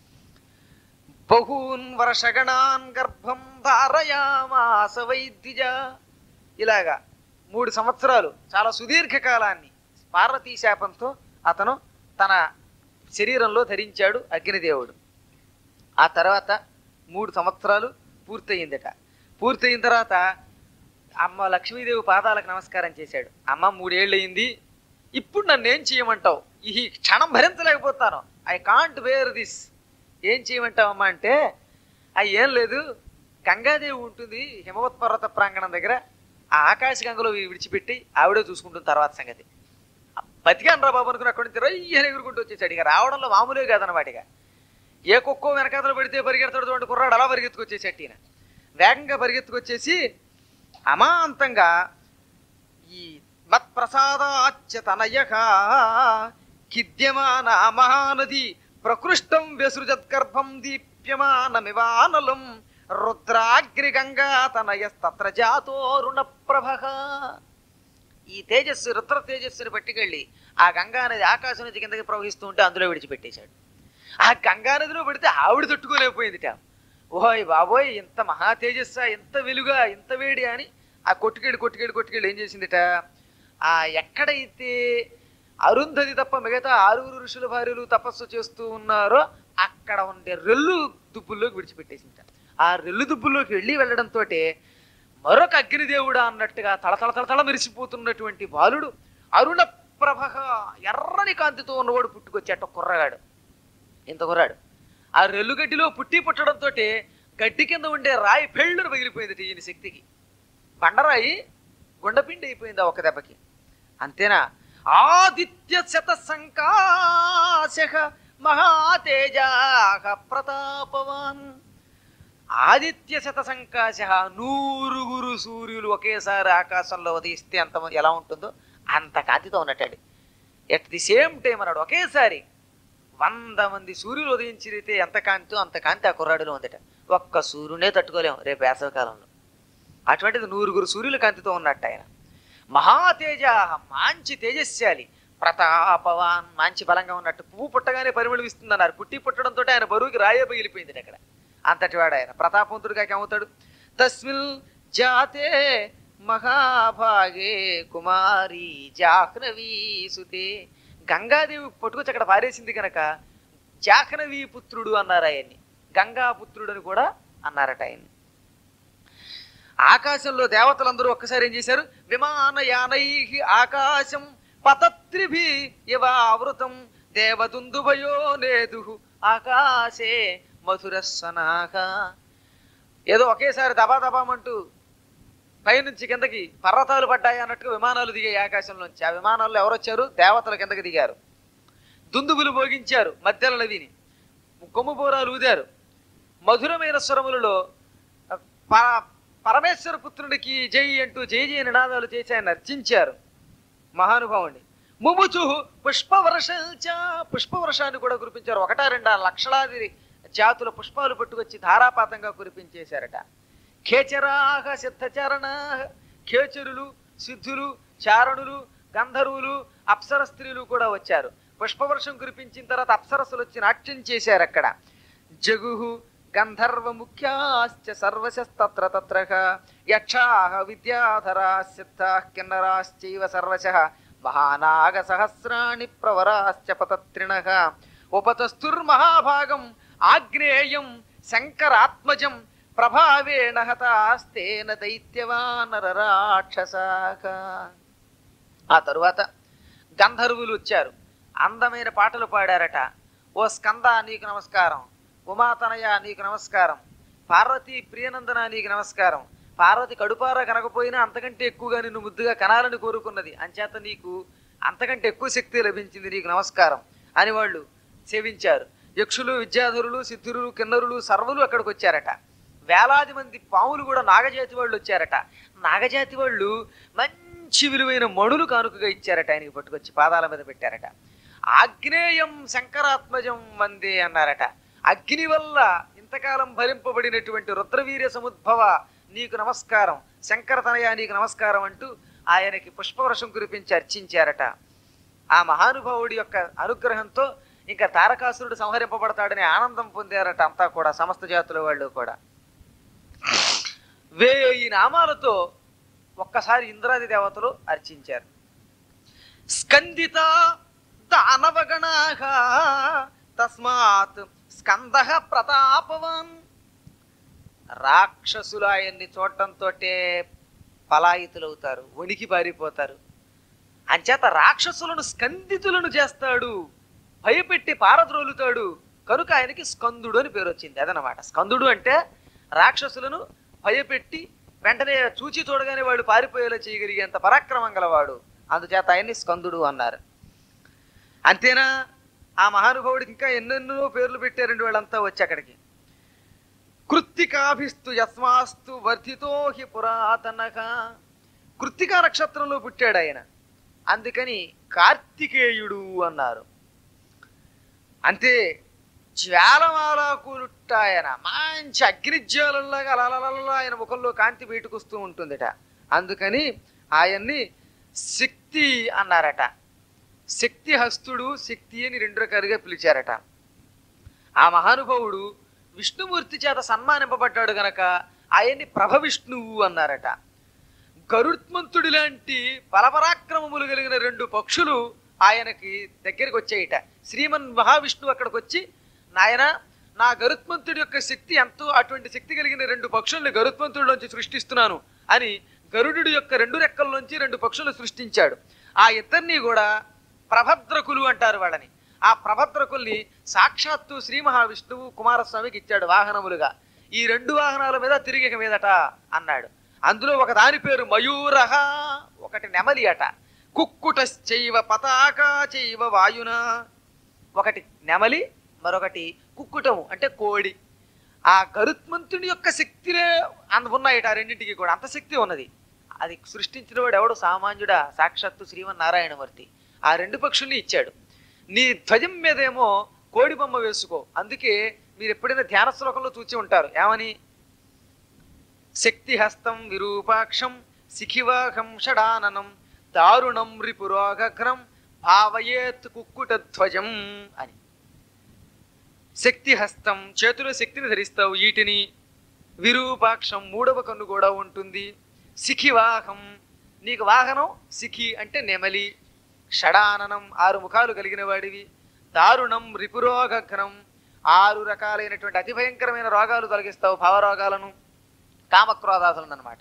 బహూన్ వర్షగణాన్ గర్భం ధారయామాస వైద్యుజ ఇలాగా మూడు సంవత్సరాలు చాలా సుదీర్ఘ కాలాన్ని పార్వతీ శాపంతో అతను తన శరీరంలో ధరించాడు అగ్నిదేవుడు ఆ తర్వాత మూడు సంవత్సరాలు పూర్తయిందట పూర్తయిన తర్వాత అమ్మ లక్ష్మీదేవి పాదాలకు నమస్కారం చేశాడు అమ్మ మూడేళ్ళు అయింది ఇప్పుడు నన్ను ఏం చేయమంటావు ఈ క్షణం భరించలేకపోతాను ఐ కాంట్ వేర్ దిస్ ఏం చేయమంటావు అమ్మ అంటే అవి ఏం లేదు గంగాదేవి ఉంటుంది హిమవత్ పర్వత ప్రాంగణం దగ్గర ఆ ఆకాశ గంగలో విడిచిపెట్టి ఆవిడే చూసుకుంటుంది తర్వాత సంగతి బతికాను రా బాబు అనుకుని అక్కడి నుంచి రయ్యని ఎగురుకుంటూ వచ్చేసాడు ఇక రావడంలో మామూలే కాదన్నమాట ఇక ఏ కుక్కో వెనకాతలు పెడితే పరిగెడతాడు చూడండి కుర్రాడు అలా పరిగెత్తుకొచ్చేసేట ఈయన వేగంగా పరిగెత్తుకొచ్చేసి అమాంతంగా ఈ మత్ప్రసాదాచ్య తనయ కిద్యమాన మహానది ప్రకృష్టం వ్యసృజద్గర్భం దీప్యమానమివానలం రుద్రాగ్ని గంగా తనయస్తత్ర జాతోరుణ ప్రభ ఈ తేజస్సు రుద్ర తేజస్సుని పట్టుకెళ్ళి ఆ గంగా నది ఆకాశం నుంచి కిందకి ప్రవహిస్తూ ఉంటే అందులో విడిచిపెట్టేశాడు ఆ గంగా నదిలో పెడితే ఆవిడ తట్టుకోలేకపోయిందిట ఓయ్ బాబోయ్ ఇంత మహా తేజస్సా ఇంత వెలుగా ఇంత వేడి అని ఆ కొట్టుకెళ్ళి కొట్టుకెళ్ళి కొట్టుకెళ్ళి ఏం చేసిందిట ఆ ఎక్కడైతే అరుంధతి తప్ప మిగతా ఆరుగురు ఋషుల భార్యలు తపస్సు చేస్తూ ఉన్నారో అక్కడ ఉండే రెల్లు దుబ్బుల్లోకి విడిచిపెట్టేసిందిట ఆ రెల్లు దుబ్బుల్లోకి వెళ్ళి వెళ్ళడంతో మరొక అగ్నిదేవుడా అన్నట్టుగా తళతళ తళతళ మెరిసిపోతున్నటువంటి బాలుడు అరుణ ప్రభ ఎర్రని కాంతితో ఉన్నవాడు పుట్టుకొచ్చేట కుర్రగాడు ఇంత కుర్రాడు ఆ రెల్లుగడ్డిలో పుట్టి పుట్టడంతో గడ్డి కింద ఉండే రాయి పెళ్ళును పగిలిపోయింది ఈయన శక్తికి బండరాయి గుండపిండి అయిపోయింది ఆ ఒక్క దెబ్బకి అంతేనా ఆదిత్య శత సంకాశ మహాతేజాహ ప్రతాపవాన్ ఆదిత్య శత సంకాశ నూరుగురు సూర్యులు ఒకేసారి ఆకాశంలో ఉదయిస్తే అంత ఎలా ఉంటుందో అంత కాంతితో ఉన్నట్టాడు ఎట్ ది సేమ్ టైం అన్నాడు ఒకేసారి వంద మంది సూర్యులు ఉదయించితే ఎంత కాంతితో అంత కాంతి ఆ కుర్రాడిలో ఉందట ఒక్క సూర్యునే తట్టుకోలేము రేపు వేసవికాలంలో అటువంటిది నూరుగురు సూర్యుల కాంతితో ఉన్నట్టు ఆయన మహాతేజ మంచి తేజస్శాలి ప్రతాపవాన్ మంచి బలంగా ఉన్నట్టు పువ్వు పుట్టగానే పరిమళిస్తుంది అన్నారు పుట్టి పుట్టడంతో ఆయన బరువుకి రాయే పగిలిపోయింది అక్కడ అంతటి వాడు ఆయన ప్రతాపవంతుడిగా ఏమవుతాడు తస్మిల్ జాతే మహాభాగే కుమారి జాహ్నవీ సుతే గంగాదేవి పట్టుకొచ్చి అక్కడ పారేసింది కనుక జాహ్నవీ పుత్రుడు అన్నారు ఆయన్ని గంగాపుత్రుడు అని కూడా అన్నారట ఆయన్ని ఆకాశంలో దేవతలందరూ ఒక్కసారి ఏం చేశారు విమానయానై ఆకాశం పతత్రిభి ఇవ ఆవృతం దేవదుందుభయో నేదు ఆకాశే మధురస్సనాక ఏదో ఒకేసారి దబా దబామంటూ పైనుంచి కిందకి పర్వతాలు పడ్డాయి అన్నట్టుగా విమానాలు దిగాయి ఆకాశంలోంచి ఆ విమానాల్లో ఎవరు వచ్చారు దేవతలు కిందకి దిగారు దుందుబులు భోగించారు మధ్యలో నదిని కొమ్ము బోరాలు ఊదారు మధురమైన స్వరములలో ప- పరమేశ్వర పుత్రుడికి జై అంటూ జై జయ నినాదాలు చేసి ఆయన అర్చించారు మహానుభావుని ముముచు పుష్పవర్ష పుష్పవర్షాన్ని కూడా కురిపించారు ఒకటా రెండా లక్షలాది జాతుల పుష్పాలు పట్టుకొచ్చి ధారాపాతంగా కురిపించేశారట ఖేచరాహ సిద్ధచరణ ఖేచరులు సిద్ధులు చారణులు గంధర్వులు అప్సర స్త్రీలు కూడా వచ్చారు పుష్పవర్షం కురిపించిన తర్వాత అప్సరస్సులు వచ్చి నాట్యం చేశారు అక్కడ జగుహు గంధర్వ ముఖ్యాశ్చ సర్వశస్తత్ర తత్ర యక్షాః విద్యాధరాः సిద్ధాः కిన్నరాశ్చైవ సర్వశః మహానాగ సహస్రాణి ప్రవరాశ్చ పతత్రిణః ఉపతస్తుర్మహాభాగం ఆగ్నేయం శంకరాత్మజం ప్రభావేణ హతాస్తేన దైత్యవానరరాక్షసాక ఆ తరువాత గంధర్వులు వచ్చారు అందమైన పాటలు పాడారట ఓ స్కంద నీకు నమస్కారం ఉమాతనయ నీకు నమస్కారం పార్వతి ప్రియనందన నీకు నమస్కారం పార్వతి కడుపార కనకపోయినా అంతకంటే ఎక్కువగా నిన్ను ముద్దుగా కనాలని కోరుకున్నది అంచేత నీకు అంతకంటే ఎక్కువ శక్తి లభించింది నీకు నమస్కారం అని వాళ్ళు సేవించారు యక్షులు విద్యాధరులు సిద్ధులు కిన్నరులు సర్వులు అక్కడికి వచ్చారట వేలాది మంది పాములు కూడా నాగజాతి వాళ్ళు వచ్చారట నాగజాతి వాళ్ళు మంచి విలువైన మణులు కానుకగా ఇచ్చారట ఆయనకి పట్టుకొచ్చి పాదాల మీద పెట్టారట ఆగ్నేయం శంకరాత్మజం వందే అన్నారట అగ్ని వల్ల ఇంతకాలం భరింపబడినటువంటి రుద్రవీర్య సముద్భవ నీకు నమస్కారం శంకరతనయ నీకు నమస్కారం అంటూ ఆయనకి పుష్పవర్షం కురిపించి అర్చించారట ఆ మహానుభావుడి యొక్క అనుగ్రహంతో ఇంకా తారకాసురుడు సంహరింపబడతాడని ఆనందం పొందారట అంతా కూడా సమస్త జాతుల వాళ్ళు కూడా వేయి నామాలతో ఒక్కసారి ఇంద్రాది దేవతలు అర్చించారు స్కందిత దానవగణాహ తస్మాత్ స్కంద ప్రతాపవాన్ రాక్షసులు ఆయన్ని చూడటంతో పలాయితులవుతారు వణికి పారిపోతారు అంచేత రాక్షసులను స్కందితులను చేస్తాడు భయపెట్టి పారద్రోలుతాడు కనుక ఆయనకి స్కందుడు అని పేరు వచ్చింది అదనమాట స్కందుడు అంటే రాక్షసులను భయపెట్టి వెంటనే చూచి చూడగానే వాడు పారిపోయేలా చేయగలిగేంత పరాక్రమం గలవాడు అందుచేత ఆయన్ని స్కందుడు అన్నారు అంతేనా ఆ మహానుభావుడికి ఇంకా ఎన్నెన్నో పేర్లు పెట్టారండి వాళ్ళంతా వచ్చి అక్కడికి కృత్తికాభిస్తు యస్మాస్తు వర్ధితో హి పురాతనక కృత్తికా నక్షత్రంలో పుట్టాడు ఆయన అందుకని కార్తికేయుడు అన్నారు అంతే జ్వాలమాలాకులుట్టాయన మంచి అగ్నిజ్వాలలాగా అలలలలా ఆయన ముఖంలో కాంతి బయటకు వస్తూ ఉంటుందిట అందుకని ఆయన్ని శక్తి అన్నారట శక్తి హస్తుడు శక్తి అని రెండు రకాలుగా పిలిచారట ఆ మహానుభావుడు విష్ణుమూర్తి చేత సన్మానింపబడ్డాడు గనక ఆయన్ని ప్రభ విష్ణువు అన్నారట గరుత్మంతుడి లాంటి బలపరాక్రమములు కలిగిన రెండు పక్షులు ఆయనకి దగ్గరికి వచ్చాయిట శ్రీమన్ మహావిష్ణువు అక్కడికి వచ్చి నాయన నా గరుత్మంతుడి యొక్క శక్తి ఎంతో అటువంటి శక్తి కలిగిన రెండు పక్షుల్ని గరుత్మంతుడిలోంచి సృష్టిస్తున్నాను అని గరుడు యొక్క రెండు రెక్కల్లోంచి రెండు పక్షులు సృష్టించాడు ఆ ఇద్దరిని కూడా ప్రభద్రకులు అంటారు వాళ్ళని ఆ ప్రభద్రకుల్ని సాక్షాత్తు శ్రీ మహావిష్ణువు కుమారస్వామికి ఇచ్చాడు వాహనములుగా ఈ రెండు వాహనాల మీద తిరిగి మీదట అన్నాడు అందులో ఒక దాని పేరు మయూరహ ఒకటి నెమలి అట కుక్కుటశ్చైవ పతాకా చైవ వాయున ఒకటి నెమలి మరొకటి కుక్కుటము అంటే కోడి ఆ గరుత్మంతుని యొక్క శక్తిలే అంత ఉన్నాయట ఆ రెండింటికి కూడా అంత శక్తి ఉన్నది అది సృష్టించిన వాడు ఎవడు సామాన్యుడా సాక్షాత్తు శ్రీమన్నారాయణమూర్తి ఆ రెండు పక్షుల్ని ఇచ్చాడు నీ ధ్వజం మీదేమో కోడి బొమ్మ వేసుకో అందుకే మీరు ఎప్పుడైనా ధ్యాన శ్లోకంలో చూచి ఉంటారు ఏమని శక్తిహస్తం విరూపాక్షం శిఖివాహం షడాననం దారుణం రిపురోగఘ్రం భావయేత్ కుక్కుటధ్వజం అని శక్తిహస్తం చేతిలో శక్తిని ధరిస్తావు వీటిని విరూపాక్షం మూడవ కన్ను కూడా ఉంటుంది శిఖివాహం నీకు వాహనం శిఖి అంటే నెమలి షడాననం ఆరు ముఖాలు కలిగిన వాడివి దారుణం రిపురోగఘ్నం ఆరు రకాలైనటువంటి అతి భయంకరమైన రోగాలు తొలగిస్తావు భావరోగాలను కామక్రోధాదులను అనమాట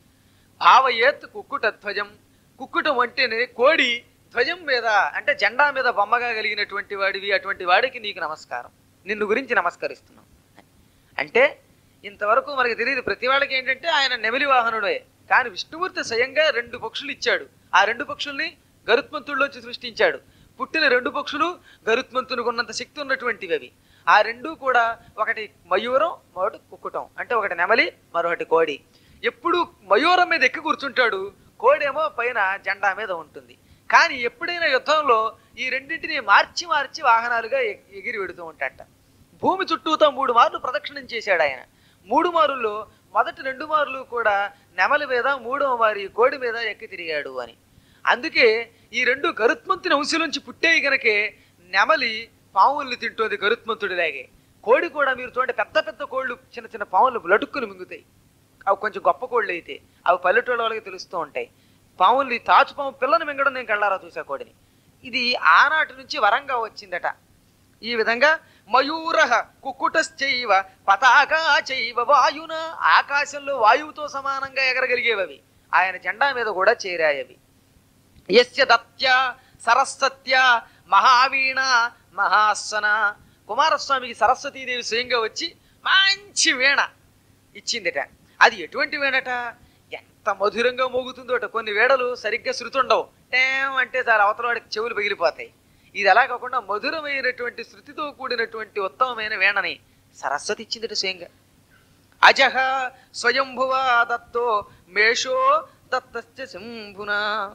భావయేత్ కుక్కుట ధ్వజం కుక్కుటం అంటేనే కోడి ధ్వజం మీద అంటే జెండా మీద బొమ్మగా కలిగినటువంటి వాడివి అటువంటి వాడికి నీకు నమస్కారం నిన్ను గురించి నమస్కరిస్తున్నాం అంటే ఇంతవరకు మనకి తెలియదు ప్రతి వాళ్ళకి ఏంటంటే ఆయన నెమిలి వాహనుడే కానీ విష్ణుమూర్తి స్వయంగా రెండు పక్షులు ఇచ్చాడు ఆ రెండు పక్షుల్ని గరుత్మంతుడిలోంచి సృష్టించాడు పుట్టిన రెండు పక్షులు గరుత్మంతునికి ఉన్నంత శక్తి ఉన్నటువంటివి అవి ఆ రెండు కూడా ఒకటి మయూరం మరొకటి కుక్కుటం అంటే ఒకటి నెమలి మరొకటి కోడి ఎప్పుడు మయూరం మీద ఎక్కి కూర్చుంటాడు కోడేమో పైన జెండా మీద ఉంటుంది కానీ ఎప్పుడైనా యుద్ధంలో ఈ రెండింటిని మార్చి మార్చి వాహనాలుగా ఎ- ఎగిరి వెడుతూ ఉంటాడట భూమి చుట్టూతో మూడు మార్లు ప్రదక్షిణం చేశాడు ఆయన మూడు మారుల్లో మొదటి రెండు మార్లు కూడా నెమలి మీద మూడవ మారి కోడి మీద ఎక్కి తిరిగాడు అని అందుకే ఈ రెండు గరుత్మంతుని అంశులోంచి పుట్టేవి గనకే నెమలి పావుల్ని తింటోంది గరుత్మంతుడిలాగే కోడి కూడా మీరు చూడండి పెద్ద పెద్ద కోళ్ళు చిన్న చిన్న పావులు లటుక్కుని మింగుతాయి అవి కొంచెం గొప్ప కోళ్ళు అయితే అవి పల్లెటూళ్ళ వాళ్ళకి తెలుస్తూ ఉంటాయి పావుల్ని తాచుపాము పిల్లని మింగడం నేను కళ్ళారా చూసా కోడిని ఇది ఆనాటి నుంచి వరంగా వచ్చిందట ఈ విధంగా మయూర కుక్కుటశ్చైవ పతాకా చైవ వాయున ఆకాశంలో వాయువుతో సమానంగా ఎగరగలిగేవవి ఆయన జెండా మీద కూడా చేరాయవి యస్య దత్య సరస్వత్య మహావీణ మహాసన కుమారస్వామికి సరస్వతీదేవి స్వయంగా వచ్చి మంచి వీణ ఇచ్చిందిట అది ఎటువంటి వీణట ఎంత మధురంగా మోగుతుందోట కొన్ని వేడలు సరిగ్గా శృతుండవు టేం అంటే చాలా అవతల వాడికి చెవులు పగిలిపోతాయి ఇది అలా కాకుండా మధురమైనటువంటి శృతితో కూడినటువంటి ఉత్తమమైన వీణని సరస్వతి ఇచ్చిందిట స్వయంగా అజహ స్వయంభువా దత్తో మేషో దత్తస్య శంభున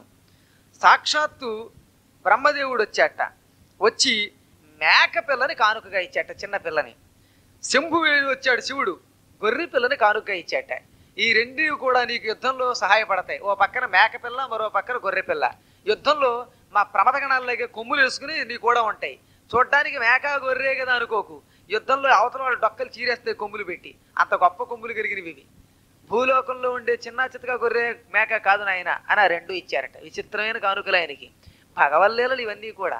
సాక్షాత్తు బ్రహ్మదేవుడు వచ్చాట వచ్చి మేక పిల్లని కానుకగా ఇచ్చాట చిన్న పిల్లని శంభువేడు వచ్చాడు శివుడు గొర్రె పిల్లని కానుకగా ఇచ్చాట ఈ రెండు కూడా నీకు యుద్ధంలో సహాయపడతాయి ఓ పక్కన మేక పిల్ల మరో పక్కన గొర్రె పిల్ల యుద్ధంలో మా ప్రమదగణాల్లోకి కొమ్ములు వేసుకుని నీ కూడా ఉంటాయి చూడ్డానికి మేక గొర్రె కదా అనుకోకు యుద్ధంలో అవతల వాళ్ళు డొక్కలు చీరేస్తే కొమ్ములు పెట్టి అంత గొప్ప కొమ్ములు కలిగినవి ఇవి భూలోకంలో ఉండే చిన్న చిత్తగా గొర్రె మేక కాదు నాయన అని ఆ రెండు ఇచ్చారట విచిత్రమైన కానుకలు ఆయనకి భగవల్లీలలు ఇవన్నీ కూడా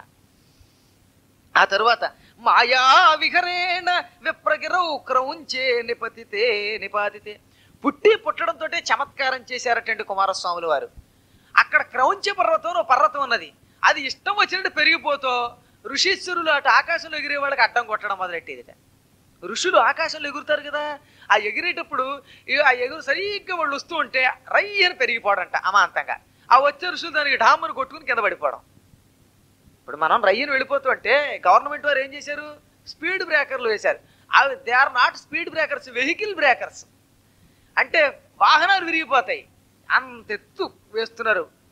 ఆ తరువాత మాయా విహరేణ విప్రగిరౌ క్రౌంచే నిపతితే నిపాతితే పుట్టి పుట్టడంతో చమత్కారం చేశారటండి కుమారస్వాములు వారు అక్కడ క్రౌంచ పర్వతం ఓ పర్వతం ఉన్నది అది ఇష్టం వచ్చినట్టు పెరిగిపోతూ ఋషీశ్వరులు అటు ఆకాశంలో ఎగిరే వాళ్ళకి అడ్డం కొట్టడం మొదలెట్టేదిట ఋషులు ఆకాశంలో ఎగురుతారు కదా ఆ ఎగిరేటప్పుడు ఈ ఆ ఎగురు సరిగ్గా వాళ్ళు వస్తూ ఉంటే రై అని పెరిగిపోవడంట అమాంతంగా ఆ వచ్చే ఋషులు దానికి ఢామ్మను కొట్టుకుని కింద పడిపోవడం ఇప్పుడు మనం రయ్యను వెళ్ళిపోతూ అంటే గవర్నమెంట్ వారు ఏం చేశారు స్పీడ్ బ్రేకర్లు వేశారు అవి they are not speed breakers vehicle breakers అంటే వాహనాలు విరిగిపోతాయి అంత ఎత్తు వేస్తున్నారు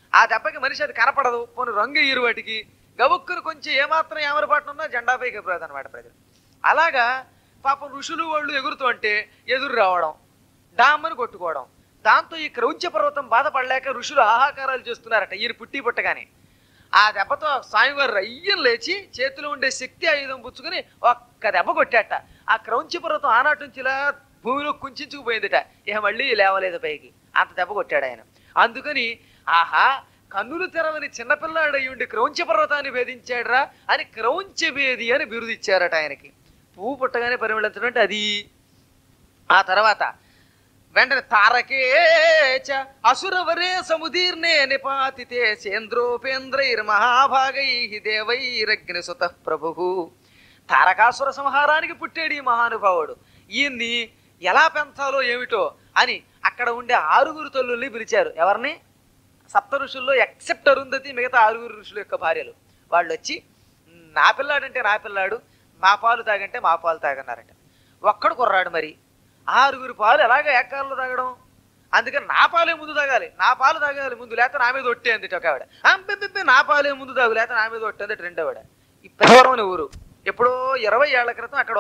ఆ దెబ్బకి మనిషి అది కనపడదు పోనీ రంగు ఈరు వాటికి గబుక్కును కొంచెం ఏమాత్రం ఏమరపాటు ఉన్నా జెండాపైకి ఎప్పుడదు అనమాట ప్రజలు అలాగా పాపం ఋషులు వాళ్ళు ఎగురుతూ అంటే ఎదురు రావడం డామ్మని కొట్టుకోవడం దాంతో ఈ క్రౌంచ పర్వతం బాధపడలేక ఋషులు ఆహాకారాలు చేస్తున్నారట ఈయన పుట్టి పుట్టగానే ఆ దెబ్బతో స్వామివారు రయ్యం లేచి చేతిలో ఉండే శక్తి ఆయుధం పుచ్చుకుని ఒక్క దెబ్బ కొట్టాట ఆ క్రౌంచ పర్వతం ఆనాటి నుంచి ఇలా భూమిలో కుంచుకుపోయిందిట ఇక మళ్ళీ లేవలేదు పైకి అంత దెబ్బ కొట్టాడు ఆయన అందుకని ఆహా కన్నులు తెరవని చిన్నపిల్లాడు అయ్యుండి క్రౌంచ పర్వతాన్ని భేదించాడురా అని క్రౌంచ భేది అని బిరుదిచ్చారట ఆయనకి పువ్వు పుట్టగానే పరిమళించడం అంటే అది ఆ తర్వాత వెంటనే తారకేచ అసురవరే సముదీర్ణే నిపాతితే సేంద్రోపేంద్రైర్మహాభాగై దేవైరగ్ని సుత ప్రభు తారకాసుర సంహారానికి పుట్టాడు ఈ మహానుభావుడు ఈయన్ని ఎలా పెంచాలో ఏమిటో అని అక్కడ ఉండే ఆరుగురు తల్లుల్ని పిలిచారు ఎవరిని సప్త ఋషుల్లో ఎక్సెప్ట్ అరుంధతి మిగతా ఆరుగురు ఋషుల యొక్క భార్యలు వాళ్ళు వచ్చి నా పిల్లాడంటే నా పిల్లాడు మా పాలు తాగంటే మా పాలు తాగన్నారట ఒక్కడు కుర్రాడు మరి ఆరుగురు పాలు ఎలాగ ఏకాలంలో తాగడం అందుకని నా పాలే ముందు తాగాలి నా పాలు తాగాలి ముందు లేకపోతే నా మీద ఒట్టే అంది ఒక ఆవిడ అంబెబ్బెబ్బే నా పాలే ముందు తాగు లేకపోతే నా మీద ఒట్టే అంది రెండో ఆవిడ ఈ పెద్దవరం అనే ఊరు ఎప్పుడో ఇరవై ఏళ్ల క్రితం అక్కడ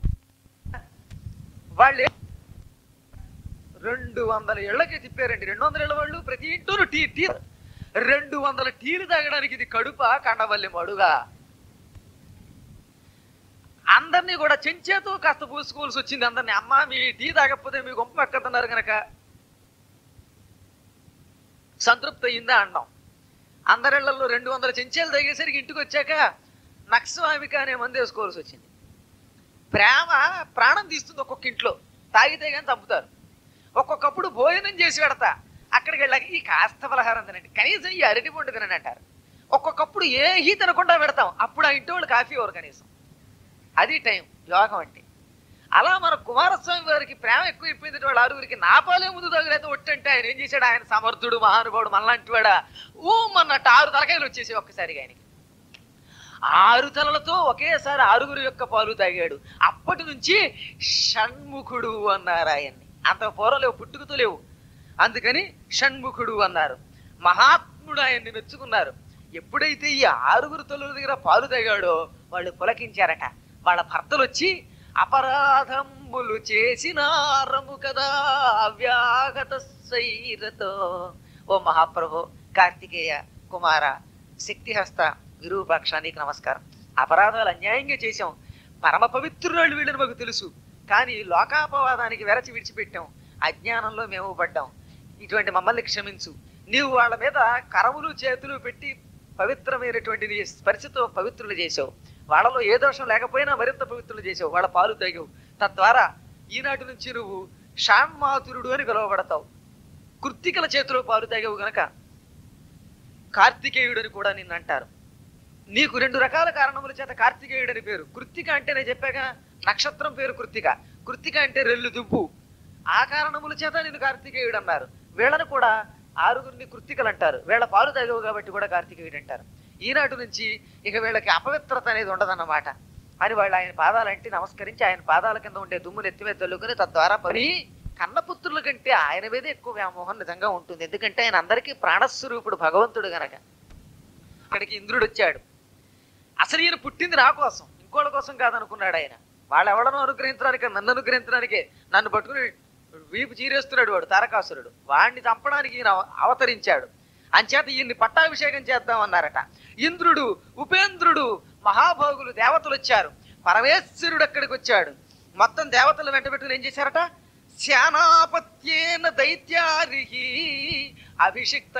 వాళ్ళు ఏ- రెండు వందల ఏళ్ళకి తిప్పారండి రెండు వందల ఏళ్ళ వాళ్ళు ప్రతి ఇంటూరు టీ టీ రెండు వందల టీలు తాగడానికి ఇది కడుప కండవల్లి మడుగా అందరినీ కూడా చెంచేతో కాస్త పూసుకోవాల్సి వచ్చింది అందరినీ అమ్మ మీ టీ తాగకపోతే మీ గొప్ప ఎక్కతున్నారు కనుక సంతృప్తి అయిందా అన్నాం అందరిళ్లలో రెండు వందల చెంచాలు తాగేసరికి ఇంటికి వచ్చాక నక్స్వామిక అనే మంది వేసుకోవాల్సి వచ్చింది ప్రేమ ప్రాణం తీస్తుంది ఒక్కొక్క ఇంట్లో తాగితే కానీ చంపుతారు ఒక్కొక్కప్పుడు భోజనం చేసి పెడతా అక్కడికి వెళ్ళాక ఈ కాస్త పలహారం తినండి కనీసం ఈ అరటి పండు తినండి అంటారు ఒక్కొక్కప్పుడు ఏ హీ తినకుండా పెడతాం అప్పుడు ఆ ఇంటి వాళ్ళు కాఫీ ఎవరు కనీసం అది టైం యోగం అంటే అలా మన కుమారస్వామి వారికి ప్రేమ ఎక్కువ అయిపోయింది వాళ్ళ ఆరుగురికి నా పాలే ముందు తగిలేత ఒట్టంటే ఆయన ఏం చేశాడు ఆయన సమర్థుడు మహానుభావుడు మనలాంటి వాడా ఊ అన్నట్టు ఆరు తలకాయలు వచ్చేసి ఒక్కసారిగా ఆయనకి ఆరు తలలతో ఒకేసారి ఆరుగురు యొక్క పాలు తాగాడు అప్పటి నుంచి షణ్ముఖుడు అన్నారు ఆయన్ని అంత పూర్వం లేవు పుట్టుకతో లేవు అందుకని షణ్ముఖుడు అన్నారు మహాత్ముడు ఆయన్ని మెచ్చుకున్నారు ఎప్పుడైతే ఈ ఆరుగురు తల్లుల దగ్గర పాలు తాగాడో వాళ్ళు పులకించారట వాళ్ళ భర్తలు వచ్చి అపరాధములు చేసినారము కదా అవ్యాగత శైరతో ఓ మహాప్రభు కార్తికేయ కుమార శక్తిహస్త విరూపాక్ష నీకు నమస్కారం అపరాధాలు అన్యాయంగా చేశాం పరమ పవిత్రురాళ్ళు వీళ్ళని మాకు తెలుసు కానీ లోకాపవాదానికి వెరచి విడిచిపెట్టాం అజ్ఞానంలో మేము పడ్డాం ఇటువంటి మమ్మల్ని క్షమించు నీవు వాళ్ళ మీద కరములు చేతులు పెట్టి పవిత్రమైనటువంటి నీ స్పర్శతో పవిత్రులు చేసావు వాళ్ళలో ఏ దోషం లేకపోయినా మరింత పవిత్రులు చేసావు వాళ్ళ పాలు తాగావు తద్వారా ఈనాటి నుంచి నువ్వు షాన్మాతురుడు అని పిలువబడతావు కృత్తికల చేతిలో పాలు తాగావు గనక కార్తికేయుడు అని కూడా నిన్ను అంటారు నీకు రెండు రకాల కారణముల చేత కార్తికేయుడు అని పేరు కృత్తిక అంటే నేను చెప్పాక నక్షత్రం పేరు కృత్తిక కృత్తిక అంటే రెల్లు దుబ్బు ఆ కారణముల చేత నేను కార్తికేయుడు అన్నారు వీళ్ళని కూడా ఆరుగురిని కృత్తికలు అంటారు వీళ్ళ పాలు తాగవు కాబట్టి కూడా కార్తికేయుడు అంటారు ఈనాటి నుంచి ఇక వీళ్ళకి అపవిత్రత అనేది ఉండదన్నమాట అని వాళ్ళు ఆయన పాదాలంటే నమస్కరించి ఆయన పాదాల కింద ఉండే దుమ్మును ఎత్తిమీద తల్లుకుని తద్వారా పని కన్నపుత్రుల కంటే ఆయన మీదే ఎక్కువ వ్యామోహం నిజంగా ఉంటుంది ఎందుకంటే ఆయన అందరికీ ప్రాణస్వరూపుడు భగవంతుడు గనక అక్కడికి ఇంద్రుడు వచ్చాడు అసలు ఈయన పుట్టింది నా కోసం ఇంకోళ్ళ కోసం కాదనుకున్నాడు ఆయన వాళ్ళు ఎవడనో అనుగ్రహించడానికి నన్ను అనుగ్రహించడానికే నన్ను పట్టుకుని వీపు చీరేస్తున్నాడు వాడు తారకాసురుడు వాడిని చంపడానికి ఈయన అవ- అవతరించాడు అంచేత ఈయన్ని పట్టాభిషేకం చేద్దామన్నారట ఇంద్రుడు ఉపేంద్రుడు మహాభోగులు దేవతలు వచ్చారు పరమేశ్వరుడు అక్కడికి వచ్చాడు మొత్తం దేవతలు వెంట పెట్టుకుని ఏం చేశారట శానాపత్యేన దైత్యారిహి అభిషిక్త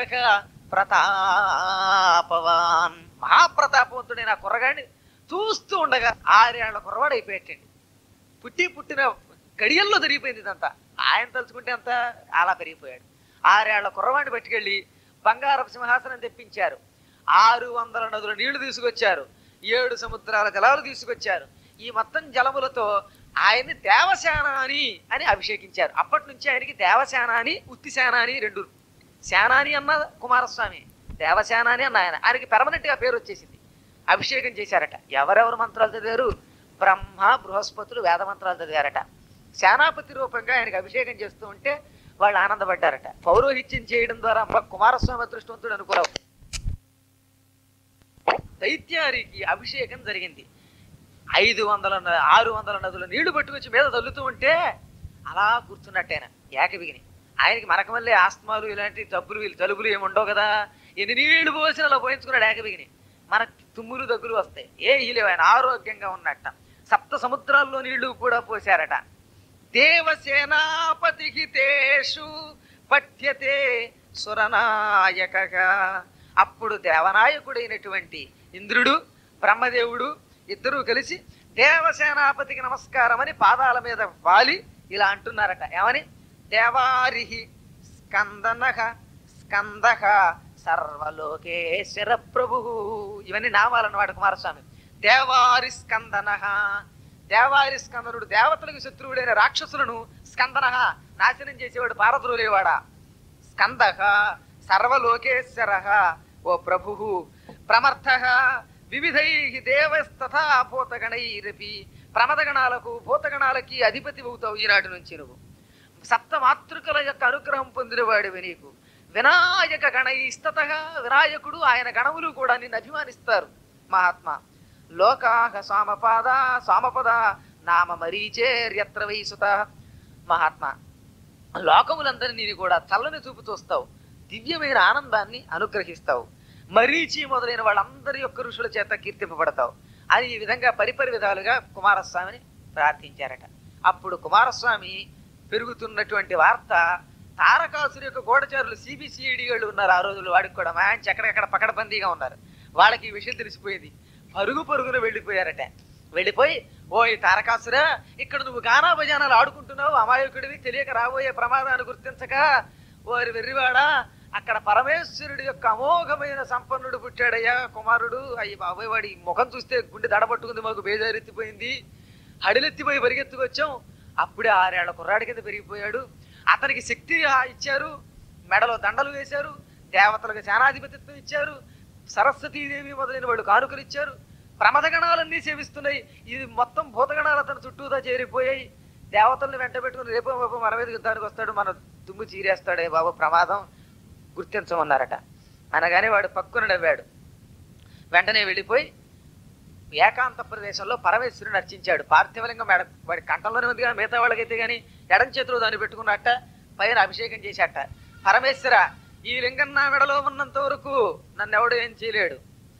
ప్రతాపవాన్ మహాప్రతాపవంతుడైన ఆ కుర్రగాడిని చూస్తూ ఉండగా ఆరేళ్ల కుర్రవాడు అయిపోయాటండి పుట్టి పుట్టిన గడియల్లో జరిగిపోయింది ఇదంతా ఆయన తలుచుకుంటే అంతా అలా పెరిగిపోయాడు ఆరేళ్ల కుర్రవాడిని పట్టుకెళ్ళి బంగారపు సింహాసనం తెప్పించారు ఆరు వందల నదుల నీళ్లు తీసుకొచ్చారు ఏడు సముద్రాల జలాలు తీసుకొచ్చారు ఈ మొత్తం జలములతో ఆయన్ని దేవసేనాని అని అభిషేకించారు అప్పటి నుంచి ఆయనకి దేవసేనాని ఉత్తిసేనాని రెండు సేనాని అన్న కుమారస్వామి దేవసేనాని అన్న ఆయన ఆయనకి పెర్మనెంట్ గా పేరు వచ్చేసింది అభిషేకం చేశారట ఎవరెవరు మంత్రాలు చదివారు బ్రహ్మ బృహస్పతులు వేద మంత్రాలు చదివారట సేనాపతి రూపంగా ఆయనకి అభిషేకం చేస్తూ ఉంటే వాళ్ళు ఆనందపడ్డారట పౌరోహిత్యం చేయడం ద్వారా అమ్మ కుమారస్వామి అదృష్టవంతుడు అనుకున్నావు దైత్యారికి అభిషేకం జరిగింది ఐదు వందల న- ఆరు వందల నదుల నీళ్లు పట్టుకొచ్చి మీద తల్లుతూ ఉంటే అలా కూర్చున్నట్టేనా ఏకబిగిని ఆయనకి మనకు మళ్ళీ ఆస్మాలు ఇలాంటి జబ్బులు వీళ్ళు జలుబులు ఏమి ఉండవు కదా ఎన్ని నీళ్లు పోసిన అలా పోయించుకున్నాడు ఏకబిగిని మనకు తుమ్ములు దగ్గులు వస్తాయి ఏ లేవు ఆయన ఆరోగ్యంగా ఉన్నట్ట సప్త సముద్రాల్లో నీళ్లు కూడా పోశారట దేవసేనాపతి హితేషు పఠ్యతే సురనాయకగా అప్పుడు దేవనాయకుడైనటువంటి ఇంద్రుడు బ్రహ్మదేవుడు ఇద్దరూ కలిసి దేవసేనాపతికి నమస్కారం అని పాదాల మీద వాలి ఇలా అంటున్నారట ఏమని దేవారిహి స్కందనః స్కందః సర్వలోకేశ్వర ప్రభు ఇవన్నీ నామాలన్నమాట కుమారస్వామి దేవారి స్కందనః దేవారి స్కందనుడు దేవతలకు శత్రువుడైన రాక్షసులను స్కందన నాశనం చేసేవాడు పారద్రోలేవాడా స్కంద సర్వలోకేశ్వర ఓ ప్రభు ప్రమర్థ వివిధై దేవస్తథా భూతగణైరపి ప్రమదగణాలకు భూతగణాలకి అధిపతి అవుతావు ఈనాటి నుంచి నువ్వు సప్త మాతృకల యొక్క అనుగ్రహం పొందినవాడివి నీకు వినాయక గణైస్తత వినాయకుడు ఆయన గణములు కూడా నిన్ను అభిమానిస్తారు మహాత్మా లోకాహ సామపాద సామపద నామ మరీచేర్యత్ర వైసుత మహాత్మా లోకములందరినీ కూడా చల్లని చూపు చూస్తావు దివ్యమైన ఆనందాన్ని అనుగ్రహిస్తావు మరీచి మొదలైన వాళ్ళందరి యొక్క ఋషుల చేత కీర్తింపబడతావు అని ఈ విధంగా పరిపరి విధాలుగా కుమారస్వామిని ప్రార్థించారట అప్పుడు కుమారస్వామి పెరుగుతున్నటువంటి వార్త తారకాసురు యొక్క గూఢచారులు సిబిసిఐడి వాళ్ళు ఉన్నారు ఆ రోజులు వాడికి కూడా మంచి ఎక్కడెక్కడ పకడబందీగా ఉన్నారు వాళ్ళకి ఈ విషయం తెలిసిపోయింది పరుగు పరుగున వెళ్ళిపోయారట వెళ్ళిపోయి ఓ ఈ తారకాసురా ఇక్కడ నువ్వు గానా భజానాలు ఆడుకుంటున్నావు అమాయకుడివి తెలియక రాబోయే ప్రమాదాన్ని గుర్తించక ఓరి వెర్రివాడా అక్కడ పరమేశ్వరుడి యొక్క అమోఘమైన సంపన్నుడు పుట్టాడయ్యా కుమారుడు అయ్యి బాబాయ్ వాడి ముఖం చూస్తే గుండె దడబట్టుకుంది మాకు బేజారెత్తిపోయింది హడిలెత్తిపోయి పరిగెత్తుకొచ్చాం అప్పుడే ఆరేళ్ల కుర్రాడి కింద పెరిగిపోయాడు అతనికి శక్తి ఆ ఇచ్చారు మెడలో దండలు వేశారు దేవతలకు సేనాధిపతిత్వం ఇచ్చారు సరస్వతీదేవి మొదలైన వాళ్ళు కానుకలు ఇచ్చారు ప్రమదగణాలన్నీ సేవిస్తున్నాయి ఇది మొత్తం భూతగణాలు అతని చుట్టూదా చేరిపోయాయి దేవతల్ని వెంట పెట్టుకుని రేపో రేపో మన మీద యుద్ధానికి వస్తాడు మన దుమ్ము చీరేస్తాడే బాబు ప్రమాదం గుర్తించమన్నారట అనగానే వాడు పక్కున నవ్వాడు వెంటనే వెళ్ళిపోయి ఏకాంత ప్రదేశంలో పరమేశ్వరుని అర్చించాడు పార్థివలింగం మెడ వాడి కంఠంలోనే ఉంది కానీ మిగతా వాళ్ళకైతే కానీ ఎడం చేతిలో దాన్ని పెట్టుకున్నట్ట పైన అభిషేకం చేశాట పరమేశ్వర ఈ లింగం నా మెడలో ఉన్నంత వరకు నన్ను ఎవడు ఏం చేయలేడు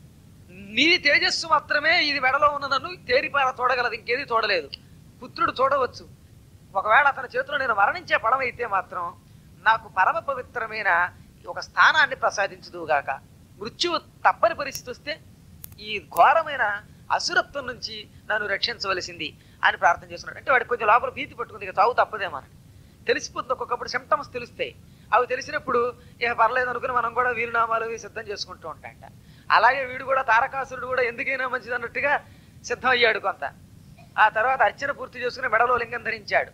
నీ తేజస్సు మాత్రమే ఇది మెడలో ఉన్న నన్ను తేరిపార చూడగలదు ఇంకేది చూడలేదు పుత్రుడు చూడవచ్చు ఒకవేళ అతని చేతిలో నేను మరణించే పడమైతే మాత్రం నాకు పరమ పవిత్రమైన ఒక స్థానాన్ని ప్రసాదించుదువుగాక మృత్యువు తప్పని పరిస్థితి వస్తే ఈ ఘోరమైన అసురత్వం నుంచి నన్ను రక్షించవలసింది అని ప్రార్థన చేస్తున్నాడు అంటే వాడికి కొంచెం లోపల భీతి పట్టుకుంది ఇక చావు తప్పదేమో అని తెలిసిపోతుంది ఒక్కొక్కప్పుడు సిమ్టమ్స్ తెలుస్తాయి అవి తెలిసినప్పుడు ఇక పర్లేదు అనుకుని మనం కూడా వీరునామాలు అవి సిద్ధం చేసుకుంటూ ఉంటాయంట అలాగే వీడు కూడా తారకాసురుడు కూడా ఎందుకైనా మంచిది అన్నట్టుగా సిద్ధం అయ్యాడు కొంత ఆ తర్వాత అర్చన పూర్తి చేసుకుని మెడలో లింగం ధరించాడు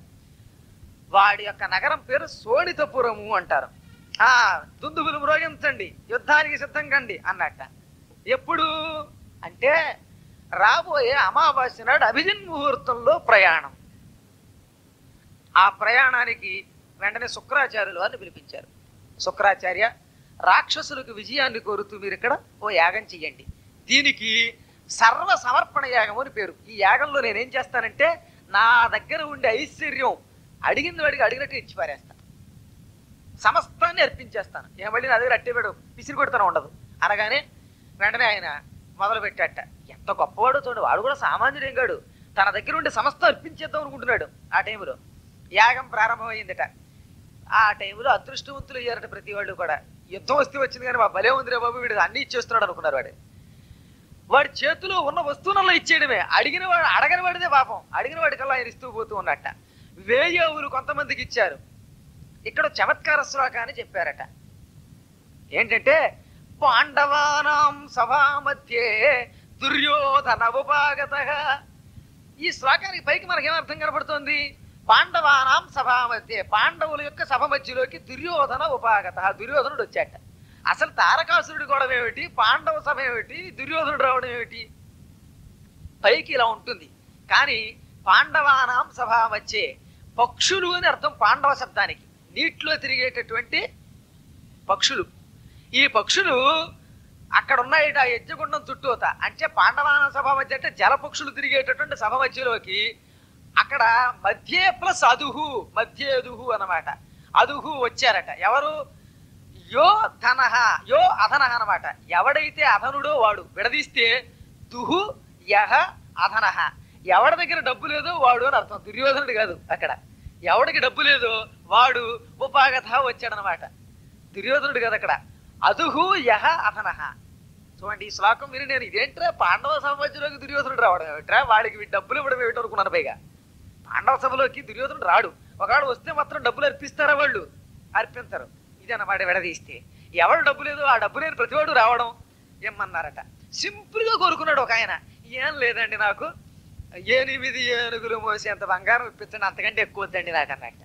వాడి యొక్క నగరం పేరు సోనితపురము అంటారు ఆ దుందుబులు మ్రోగించండి యుద్ధానికి సిద్ధం కండి అన్నట్ట ఎప్పుడు అంటే రాబోయే అమావాస్య నాడు అభిజిన్ ముహూర్తంలో ప్రయాణం ఆ ప్రయాణానికి వెంటనే శుక్రాచార్యులు వారిని పిలిపించారు శుక్రాచార్య రాక్షసులకు విజయాన్ని కోరుతూ మీరు ఇక్కడ ఓ యాగం చెయ్యండి దీనికి సర్వ సమర్పణ యాగం అని పేరు ఈ యాగంలో నేనేం చేస్తానంటే నా దగ్గర ఉండే ఐశ్వర్యం అడిగింది వాడికి అడిగినట్టు ఇచ్చి పారేస్తాను సమస్తాన్ని అర్పించేస్తాను ఏం మళ్ళీ నా దగ్గర అట్టేవాడు పిసిరి కొడుతూనే ఉండదు అనగానే వెంటనే ఆయన మొదలు పెట్టాట ఎంత గొప్పవాడో చూడు వాడు కూడా సామాన్యుడేం కాడు తన దగ్గర ఉండే సమస్తం అర్పించేద్దాం అనుకుంటున్నాడు ఆ టైంలో యాగం ప్రారంభమైందట ఆ టైంలో అదృష్టవంతులు అయ్యారట ప్రతి వాళ్ళు కూడా యుద్ధం వస్తే వచ్చింది కానీ మా భలే ఉందిరే బాబు వీడు అన్ని ఇచ్చేస్తున్నాడు అనుకున్నారు వాడు వాడి చేతిలో ఉన్న వస్తువులలో ఇచ్చేయడమే అడిగిన వాడు అడగని వాడిదే పాపం అడిగిన వాడికల్లా ఆయన ఇస్తూ పోతూ ఉన్నట్ట వేయి ఆవులు కొంతమందికి ఇచ్చారు ఇక్కడ చమత్కార శ్లోక అని చెప్పారట ఏంటంటే పాండవానాం సభా మధ్యే దుర్యోధన ఉపాగత ఈ శ్లోకానికి పైకి మనకేం అర్థం కనబడుతోంది పాండవానాం సభా మధ్య పాండవుల యొక్క సభ మధ్యలోకి దుర్యోధన ఉపాగత దుర్యోధనుడు వచ్చాట అసలు తారకాసురుడి గొడవ ఏమిటి పాండవ సభ ఏమిటి దుర్యోధనుడు రావడం ఏమిటి పైకి ఇలా ఉంటుంది కానీ పాండవానాం సభా మధ్యే పక్షులు అని అర్థం పాండవ శబ్దానికి నీటిలో తిరిగేటటువంటి పక్షులు ఈ పక్షులు అక్కడ ఉన్నాయి ఆ యజ్ఞగుండం చుట్టూత అంటే పాండవాన సభ మధ్య అంటే జల పక్షులు తిరిగేటటువంటి సభ మధ్యలోకి అక్కడ మధ్యే ప్లస్ అదుహు మధ్యేదుహు అన్నమాట అదుహు వచ్చారట ఎవరు యో ధనహ యో అధనహ అన్నమాట ఎవడైతే అధనుడో వాడు విడదీస్తే దుహు యహ అధనహ ఎవడి దగ్గర డబ్బు లేదో వాడు అని అర్థం దుర్యోధనుడు కాదు అక్కడ ఎవడికి డబ్బు లేదో వాడు ఉపాగత వచ్చాడనమాట దుర్యోధనుడు కాదు అక్కడ అదుహు యహ అధనహ చూడండి ఈ శ్లోకం విని నేను ఇదేంట్రా పాండవ సమాజంలోకి దుర్యోధనుడు రావడం ఏమిట్రా వాడికి వీ- డబ్బులు ఇవ్వడం ఏమిటో అనుకున్నాను పైగా పాండవ సభలోకి దుర్యోధనుడు రాడు ఒకవేళ వస్తే మాత్రం డబ్బులు అర్పిస్తారా వాళ్ళు అర్పించరు ఇది అన్నమాట విడదీస్తే ఎవరు డబ్బు లేదో ఆ డబ్బు లేని ప్రతివాడు రావడం ఏమన్నారట సింపుల్ గా కోరుకున్నాడు ఒక ఆయన ఏం లేదండి నాకు ఎనిమిది ఏనుగులు మోసేంత బంగారం ఇప్పించండి అంతకంటే ఎక్కువ వద్దండి నాకు అన్నట్ట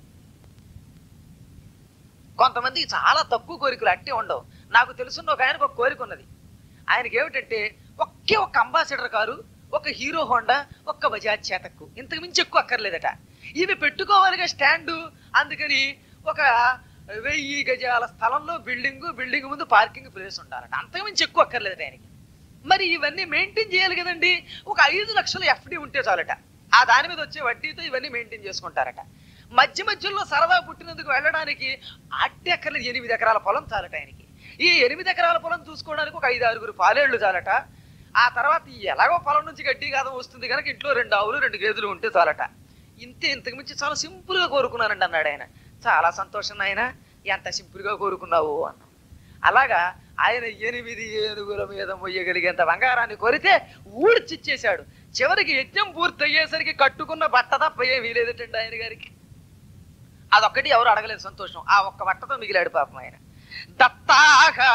కొంతమందికి చాలా తక్కువ కోరికలు అట్టే ఉండవు నాకు తెలుసున్న ఒక ఆయనకు ఒక కోరిక ఉన్నది ఆయనకి ఏమిటంటే ఒకే ఒక అంబాసిడర్ కారు ఒక హీరో హోండా ఒక్క బజాజ్ చేతక్కు ఇంతకు మించి ఎక్కువ అక్కర్లేదట ఇవి పెట్టుకోవాలిగా స్టాండు అందుకని ఒక వెయ్యి గజాల స్థలంలో బిల్డింగ్ బిల్డింగ్ ముందు పార్కింగ్ ప్లేస్ ఉండాలట అంతకు మించి ఎక్కువ అక్కర్లేదట ఆయనకి మరి ఇవన్నీ మెయింటైన్ చేయాలి కదండి ఒక ఐదు లక్షలు ఎఫ్డి ఉంటే చాలట ఆ దాని మీద వచ్చే వడ్డీతో ఇవన్నీ మెయింటైన్ చేసుకుంటారట మధ్య మధ్యలో సరదా పుట్టినందుకు వెళ్ళడానికి అట్టి ఎకరాలు ఎనిమిది ఎకరాల పొలం చాలట ఆయనకి ఈ ఎనిమిది ఎకరాల పొలం చూసుకోవడానికి ఒక ఐదు ఆరుగురు పాలేళ్లు చాలట ఆ తర్వాత ఈ ఎలాగో పొలం నుంచి గడ్డి కాదం వస్తుంది కనుక ఇంట్లో రెండు ఆవులు రెండు గేదెలు ఉంటే చాలట ఇంతే ఇంతకు మించి చాలా సింపుల్ గా కోరుకున్నానండి అన్నాడు ఆయన చాలా సంతోషం ఆయన ఎంత సింపుల్ గా కోరుకున్నావు అన్నాం అలాగా ఆయన ఎనిమిది ఏనుగుల మీద మొయ్యగలిగేంత బంగారాన్ని కోరితే ఊడ్చిచ్చేశాడు చివరికి యజ్ఞం పూర్తయ్యేసరికి కట్టుకున్న బట్ట తప్ప ఏమీ లేదటండి ఆయన గారికి అదొక్కటి ఎవరు అడగలేదు సంతోషం ఆ ఒక్క బట్టతో మిగిలాడు పాపం ఆయన దత్తాగా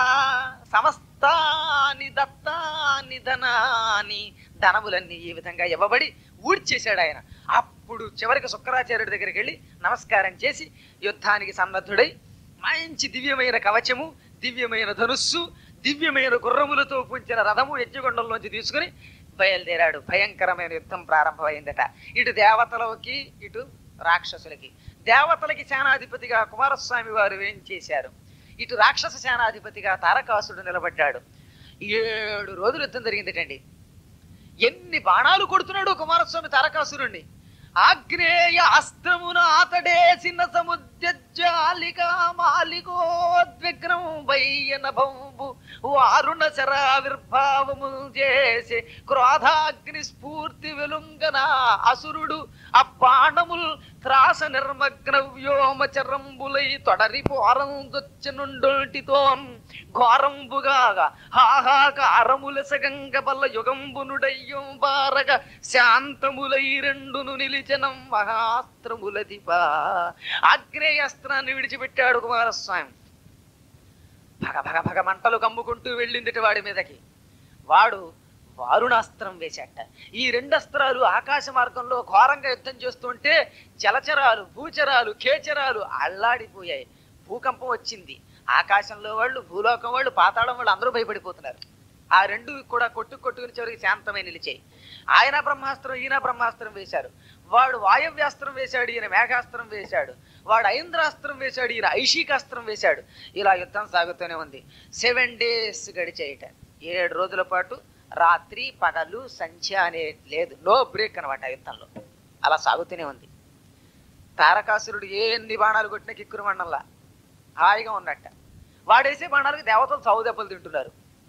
సమస్తాని దత్తాని ధనాని ధనములన్నీ ఈ విధంగా ఇవ్వబడి ఊడ్చేశాడు ఆయన అప్పుడు చివరికి శుక్రాచార్యుడి దగ్గరికి వెళ్ళి నమస్కారం చేసి యుద్ధానికి సన్నద్ధుడై మంచి దివ్యమైన కవచము దివ్యమైన ధనుస్సు దివ్యమైన గుర్రములతో పుంచిన రథము యజ్ఞకొండంలోంచి తీసుకుని బయలుదేరాడు భయంకరమైన యుద్ధం ప్రారంభమైందట ఇటు దేవతలకి ఇటు రాక్షసులకి దేవతలకి సేనాధిపతిగా కుమారస్వామి వారు ఏం చేశారు ఇటు రాక్షస సేనాధిపతిగా తారకాసుడు నిలబడ్డాడు ఏడు రోజులు యుద్ధం జరిగిందటండి ఎన్ని బాణాలు కొడుతున్నాడు కుమారస్వామి తారకాసురుణ్ణి ఆగ్నేయ అస్త్రమున ఆతడేసిన సముద్రజాలిక మాలికోద్విగ్నం వయ్యన భంబు వారుణ శరావిర్భావము చేసి క్రోధాగ్ని స్ఫూర్తి వెలుంగన అసురుడు ఆ బాణముల్ త్రాస నిర్మగ్న వ్యోమచరంబులై తొడరి పోరందొచ్చనుండోటితో ఘోరంబుగా హాహాకారములసగంగ బల్ల యుగంబునుడయ్యం బారగ శాంతములై రెండును నిలిచనం మహాస్త్రములదిప ఆగ్నేయాస్త్రాన్ని విడిచిపెట్టాడు కుమారస్వామి భగ భగ భగ మంటలు కమ్ముకుంటూ వెళ్ళిందిటి వాడి మీదకి వాడు వారుణాస్త్రం వేశాట ఈ రెండు అస్త్రాలు ఆకాశ మార్గంలో ఘోరంగా యుద్ధం చేస్తుంటే జలచరాలు భూచరాలు కేచరాలు అల్లాడిపోయాయి భూకంపం వచ్చింది ఆకాశంలో వాళ్ళు భూలోకం వాళ్ళు పాతాళం వాళ్ళు అందరూ భయపడిపోతున్నారు ఆ రెండు కూడా కొట్టు కొట్టుకుని చివరికి శాంతమై నిలిచాయి ఆయన బ్రహ్మాస్త్రం ఈయన బ్రహ్మాస్త్రం వేశారు వాడు వాయవ్యాస్త్రం వేశాడు ఈయన మేఘాస్త్రం వేశాడు వాడు ఐంద్రాస్త్రం వేశాడు ఈయన ఐషికాస్త్రం వేశాడు ఇలా యుద్ధం సాగుతూనే ఉంది సెవెన్ డేస్ గడిచేయట ఏడు రోజుల పాటు రాత్రి పగలు సంధ్య అనే లేదు నో బ్రేక్ అనమాట యుద్ధంలో అలా సాగుతూనే ఉంది తారకాసురుడు ఏ ఎన్ని బాణాలు కొట్టినా కిక్కురు మండలంలా హాయిగా ఉన్నట్ట వాడేసే బాణాలకు దేవతలు చావు దెబ్బలు తింటున్నారు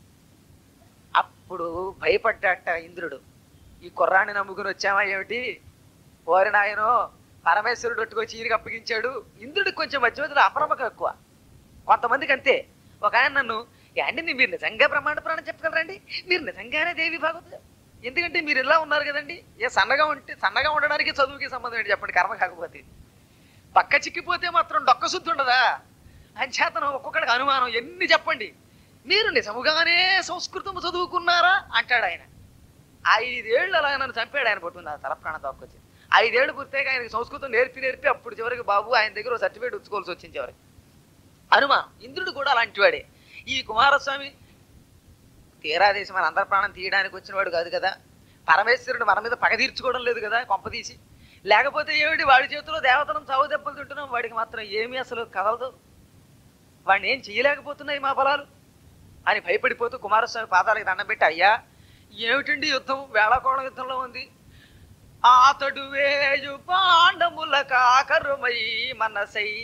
అప్పుడు భయపడ్డట ఇంద్రుడు ఈ కుర్రాన్ని నమ్ముకుని వచ్చామా ఏమిటి ఓరి నాయనో పరమేశ్వరుడు ఒట్టుకొచ్చి ఈయనకి అప్పగించాడు ఇంద్రుడికి కొంచెం మధ్య మధ్యలో అప్రమకం ఎక్కువ కొంతమందికి అంతే ఒక ఆయన నన్ను ఏండి మీరు నిజంగా బ్రహ్మాండ పురాణం చెప్పగలరండి మీరు నిజంగానే దేవి భాగవత ఎందుకంటే మీరు ఇలా ఉన్నారు కదండి ఏ సన్నగా ఉంటే సన్నగా ఉండడానికి చదువుకి సంబంధం ఏంటి చెప్పండి కర్మ కాకపోతే పక్క చిక్కిపోతే మాత్రం డొక్క శుద్ధి ఉండదా అంచేతనం ఒక్కొక్కడికి అనుమానం ఎన్ని చెప్పండి మీరు నిజముగానే సంస్కృతం చదువుకున్నారా అంటాడు ఆయన ఐదేళ్ళు అలా నన్ను చంపాడు ఆయన పట్టుకున్న తల ప్రాణం తక్కువచ్చింది ఐదేళ్ళు పూర్తయిగా ఆయనకి సంస్కృతం నేర్పి నేర్పి అప్పుడు చివరికి బాబు ఆయన దగ్గర సర్టిఫికేట్ ఉంచుకోవాల్సి వచ్చింది చివరికి అనుమానం ఇంద్రుడు కూడా అలాంటి వాడే ఈ కుమారస్వామి తీరాదేశం మన అందరి ప్రాణం తీయడానికి వచ్చిన వాడు కాదు కదా పరమేశ్వరుడు మన మీద పగ తీర్చుకోవడం లేదు కదా కొంప తీసి లేకపోతే ఏమిటి వాడి చేతిలో దేవతలను చావు దెబ్బలు తింటున్నాం వాడికి మాత్రం ఏమీ అసలు కదలదు వాడిని ఏం చేయలేకపోతున్నాయి మా బలాలు అని భయపడిపోతూ కుమారస్వామి పాదాలకు దండం పెట్టి అయ్యా ఏమిటండి యుద్ధం వేళకోళ యుద్ధంలో ఉంది ఆతడు వేయు పాండముల కాకరుమై మన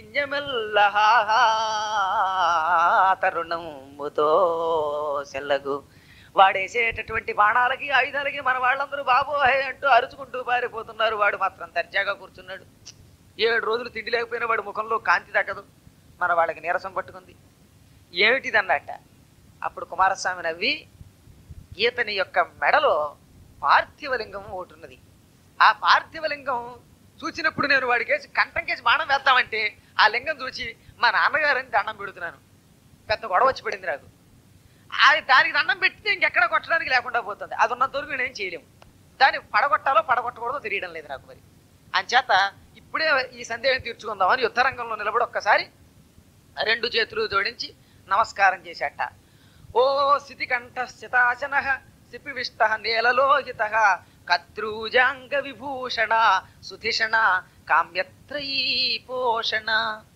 సైన్యమెల్ల తరుణముతో సెల్లగు వాడేసేటటువంటి బాణాలకి ఆయుధాలకి మన వాళ్ళందరూ బాబోహే అంటూ అరుచుకుంటూ పారిపోతున్నారు వాడు మాత్రం దర్జాగా కూర్చున్నాడు ఏడు రోజులు తిండి లేకపోయినా వాడి ముఖంలో కాంతి తగ్గదు మన వాళ్ళకి నీరసం పట్టుకుంది ఏమిటిదన్నట్ట అప్పుడు కుమారస్వామి నవ్వి ఈతని యొక్క మెడలో పార్థివలింగం ఒకటి ఉన్నది ఆ పార్థివలింగం చూసినప్పుడు నేను వాడికేసి కంఠం కేసి బాణం వేస్తామంటే ఆ లింగం చూసి మా నాన్నగారని దండం పెడుతున్నాను పెద్ద గొడవ వచ్చి పడింది నాకు అది దానికి దండం పెడితే ఇంకెక్కడ కొట్టడానికి లేకుండా పోతుంది అది ఉన్నంత వరకు నేను ఏం చేయలేము దాన్ని పడగొట్టాలో పడగొట్టకూడదో తెలియడం లేదు నాకు మరి అంచేత ఇప్పుడే ఈ సందేహం తీర్చుకుందామని యుద్ధరంగంలో నిలబడి ఒక్కసారి రెండు చేతులు జోడించి నమస్కారం చేశాట ఓ స్థితికంఠ స్థితాచన సిపివిష్ట నేలలోహిత కద్రూజాంగ విభూషణ సుధిషణ కామ్యత్రయీ పోషణ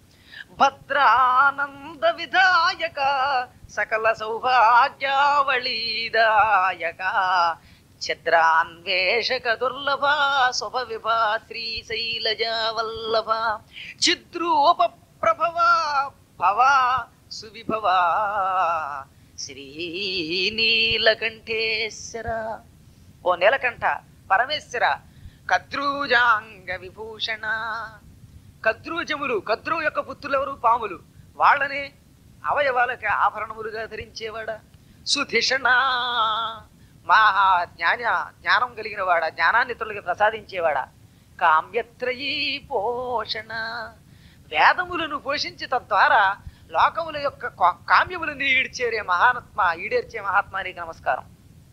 భద్రానంద విధాయక సకల సౌభాగ్యావళీదాయక ఛద్రాన్వేషక దుర్లభ శుభ విభా శ్రీశైలజ వల్లభ చిద్రూప ప్రభవ భవ సువిభవ శ్రీనీలకంఠేశ్వర ఓ నీలకంఠ పరమేశ్వర కద్రూజాంగ విభూషణ కద్రూజములు కద్రు యొక్క పుత్రులు ఎవరు పాములు వాళ్ళని అవయవాలకి ఆభరణములుగా ధరించేవాడా సుధిషణ మహా జ్ఞాన జ్ఞానం కలిగిన వాడా జ్ఞానాన్ని ఇతరులకి ప్రసాదించేవాడా కామ్యత్రయీ పోషణ వేదములను పోషించి తద్వారా లోకముల యొక్క కా- కామ్యములను ఈడ్చేరే మహాత్మ ఈడేర్చే మహాత్మానికి నమస్కారం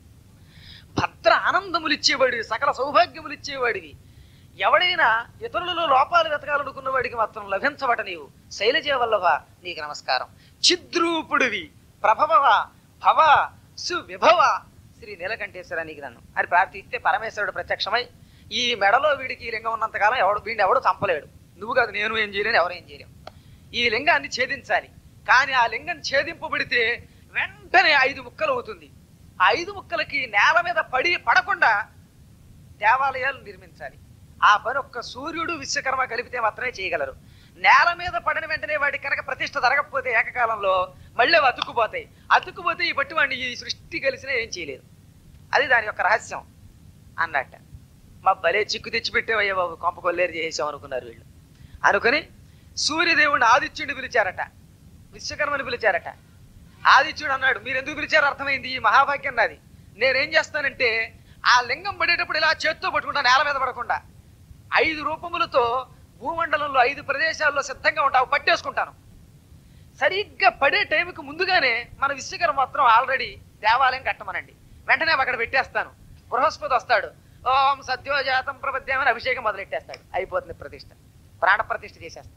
భద్ర ఆనందములు ఇచ్చేవాడివి సకల సౌభాగ్యములు ఇచ్చేవాడివి ఎవడైనా ఇతరులలో లోపాలు వెతకాలనుకున్న వాడికి మాత్రం లభించబట నీవు శైలజ వల్లభ నీకు నమస్కారం చిద్రూపుడివి ప్రభవ భవ సువిభవ శ్రీ నీలకంఠేశ్వర నీకు నన్ను అని ప్రార్థిస్తే పరమేశ్వరుడు ప్రత్యక్షమై ఈ మెడలో వీడికి ఈ లింగం ఉన్నంతకాలం ఎవడు వీడిని ఎవడు చంపలేడు నువ్వు కాదు నేను ఏం చేయలేను ఎవరు ఏం చేయలేం ఈ లింగాన్ని ఛేదించాలి కానీ ఆ లింగం ఛేదింపబడితే వెంటనే ఐదు ముక్కలు అవుతుంది ఆ ఐదు ముక్కలకి నేల మీద పడి పడకుండా దేవాలయాలు నిర్మించాలి ఆ పని ఒక్క సూర్యుడు విశ్వకర్మ కలిపితే మాత్రమే చేయగలరు నేల మీద పడిన వెంటనే వాడికి కనుక ప్రతిష్ట జరగకపోతే ఏకకాలంలో మళ్ళీ అవి అతుక్కుపోతాయి అతుక్కుపోతే ఈ బట్టి వాడిని ఈ సృష్టి కలిసినా ఏం చేయలేదు అది దాని యొక్క రహస్యం అన్నట్ట మా భలే చిక్కు తెచ్చిపెట్టేవయ్యా బాబు కొంప కొల్లేరు చేసాం అనుకున్నారు వీళ్ళు అనుకుని సూర్యదేవుడిని ఆదిత్యుడిని పిలిచారట విశ్వకర్మని పిలిచారట ఆదిత్యుడు అన్నాడు మీరు ఎందుకు పిలిచారు అర్థమైంది ఈ మహాభాగ్యం నాది నేనేం చేస్తానంటే ఆ లింగం పడేటప్పుడు ఇలా చేత్తో పట్టుకుంటా నేల మీద పడకుండా ఐదు రూపములతో భూమండలంలో ఐదు ప్రదేశాల్లో సిద్ధంగా ఉంటావు పట్టేసుకుంటాను సరిగ్గా పడే టైంకి ముందుగానే మన విశ్వకర్మ మాత్రం ఆల్రెడీ దేవాలయం కట్టమనండి వెంటనే అక్కడ పెట్టేస్తాను బృహస్పతి వస్తాడు ఓం సద్యోజాతం ప్రపద్యామని అభిషేకం మొదలెట్టేస్తాడు అయిపోతుంది ప్రతిష్ట ప్రాణ ప్రతిష్ఠ చేసేస్తాం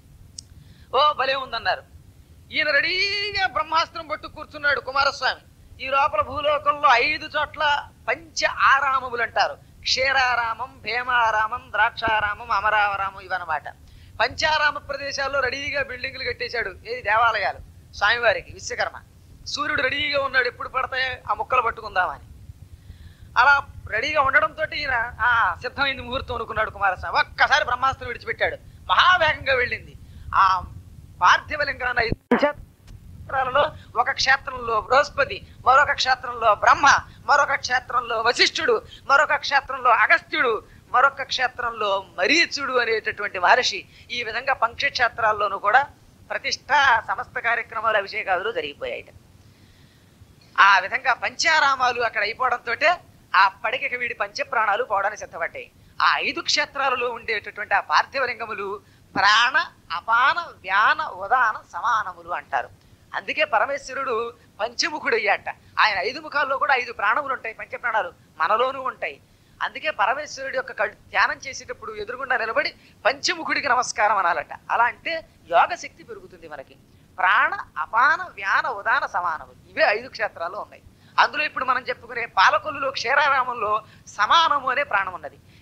ఓ భలే ఉందన్నారు ఈయన రెడీగా బ్రహ్మాస్త్రం పట్టు కూర్చున్నాడు కుమారస్వామి ఈ లోపల భూలోకంలో ఐదు చోట్ల పంచ ఆరామములు అంటారు క్షీరారామం భీమారామం ద్రాక్షారామం అమరావరామం ఇవన్నమాట పంచారామ ప్రదేశాల్లో రెడీగా బిల్డింగులు కట్టేశాడు ఏది దేవాలయాలు స్వామివారికి విశ్వకర్మ సూర్యుడు రెడీగా ఉన్నాడు ఎప్పుడు పడతాయి ఆ ముక్కలు పట్టుకుందామని అలా రెడీగా ఉండడంతో ఈయన ఆ సిద్ధమైంది ముహూర్తం అనుకున్నాడు కుమారస్వామి ఒక్కసారి బ్రహ్మాస్త్రం విడిచిపెట్టాడు మహావేగంగా వెళ్ళింది ఆ పార్థివలింగాన్ని ఐదు క్షేత్రాలలో ఒక క్షేత్రంలో బృహస్పతి మరొక క్షేత్రంలో బ్రహ్మ మరొక క్షేత్రంలో వశిష్ఠుడు మరొక క్షేత్రంలో అగస్త్యుడు మరొక క్షేత్రంలో మరీచుడు అనేటటువంటి మహర్షి ఈ విధంగా పంక్ష క్షేత్రాల్లోనూ కూడా ప్రతిష్ట సమస్త కార్యక్రమాలు అభిషేకాలు జరిగిపోయాయి ఆ విధంగా పంచారామాలు అక్కడ అయిపోవడంతో ఆ పడికకి వీడి పంచప్రాణాలు పోవడానికి సిద్ధపడ్డాయి ఆ ఐదు క్షేత్రాలలో ఉండేటటువంటి ఆ పార్థివలింగములు ప్రాణ అపాన వ్యాన ఉదాన సమానములు అంటారు అందుకే పరమేశ్వరుడు పంచముఖుడయ్యాట ఆయన ఐదు ముఖాల్లో కూడా ఐదు ప్రాణములు ఉంటాయి పంచప్రాణాలు మనలోనూ ఉంటాయి అందుకే పరమేశ్వరుడి యొక్క కళ్ళు ధ్యానం చేసేటప్పుడు ఎదురుగుండా నిలబడి పంచముఖుడికి నమస్కారం అనాలట అలా అంటే యోగ శక్తి పెరుగుతుంది మనకి ప్రాణ అపాన వ్యాన ఉదాన సమానములు ఇవే ఐదు క్షేత్రాలు ఉన్నాయి అందులో ఇప్పుడు మనం చెప్పుకునే పాలకొల్లులో క్షీరారామంలో సమానము అనే ప్రాణం ఉన్నది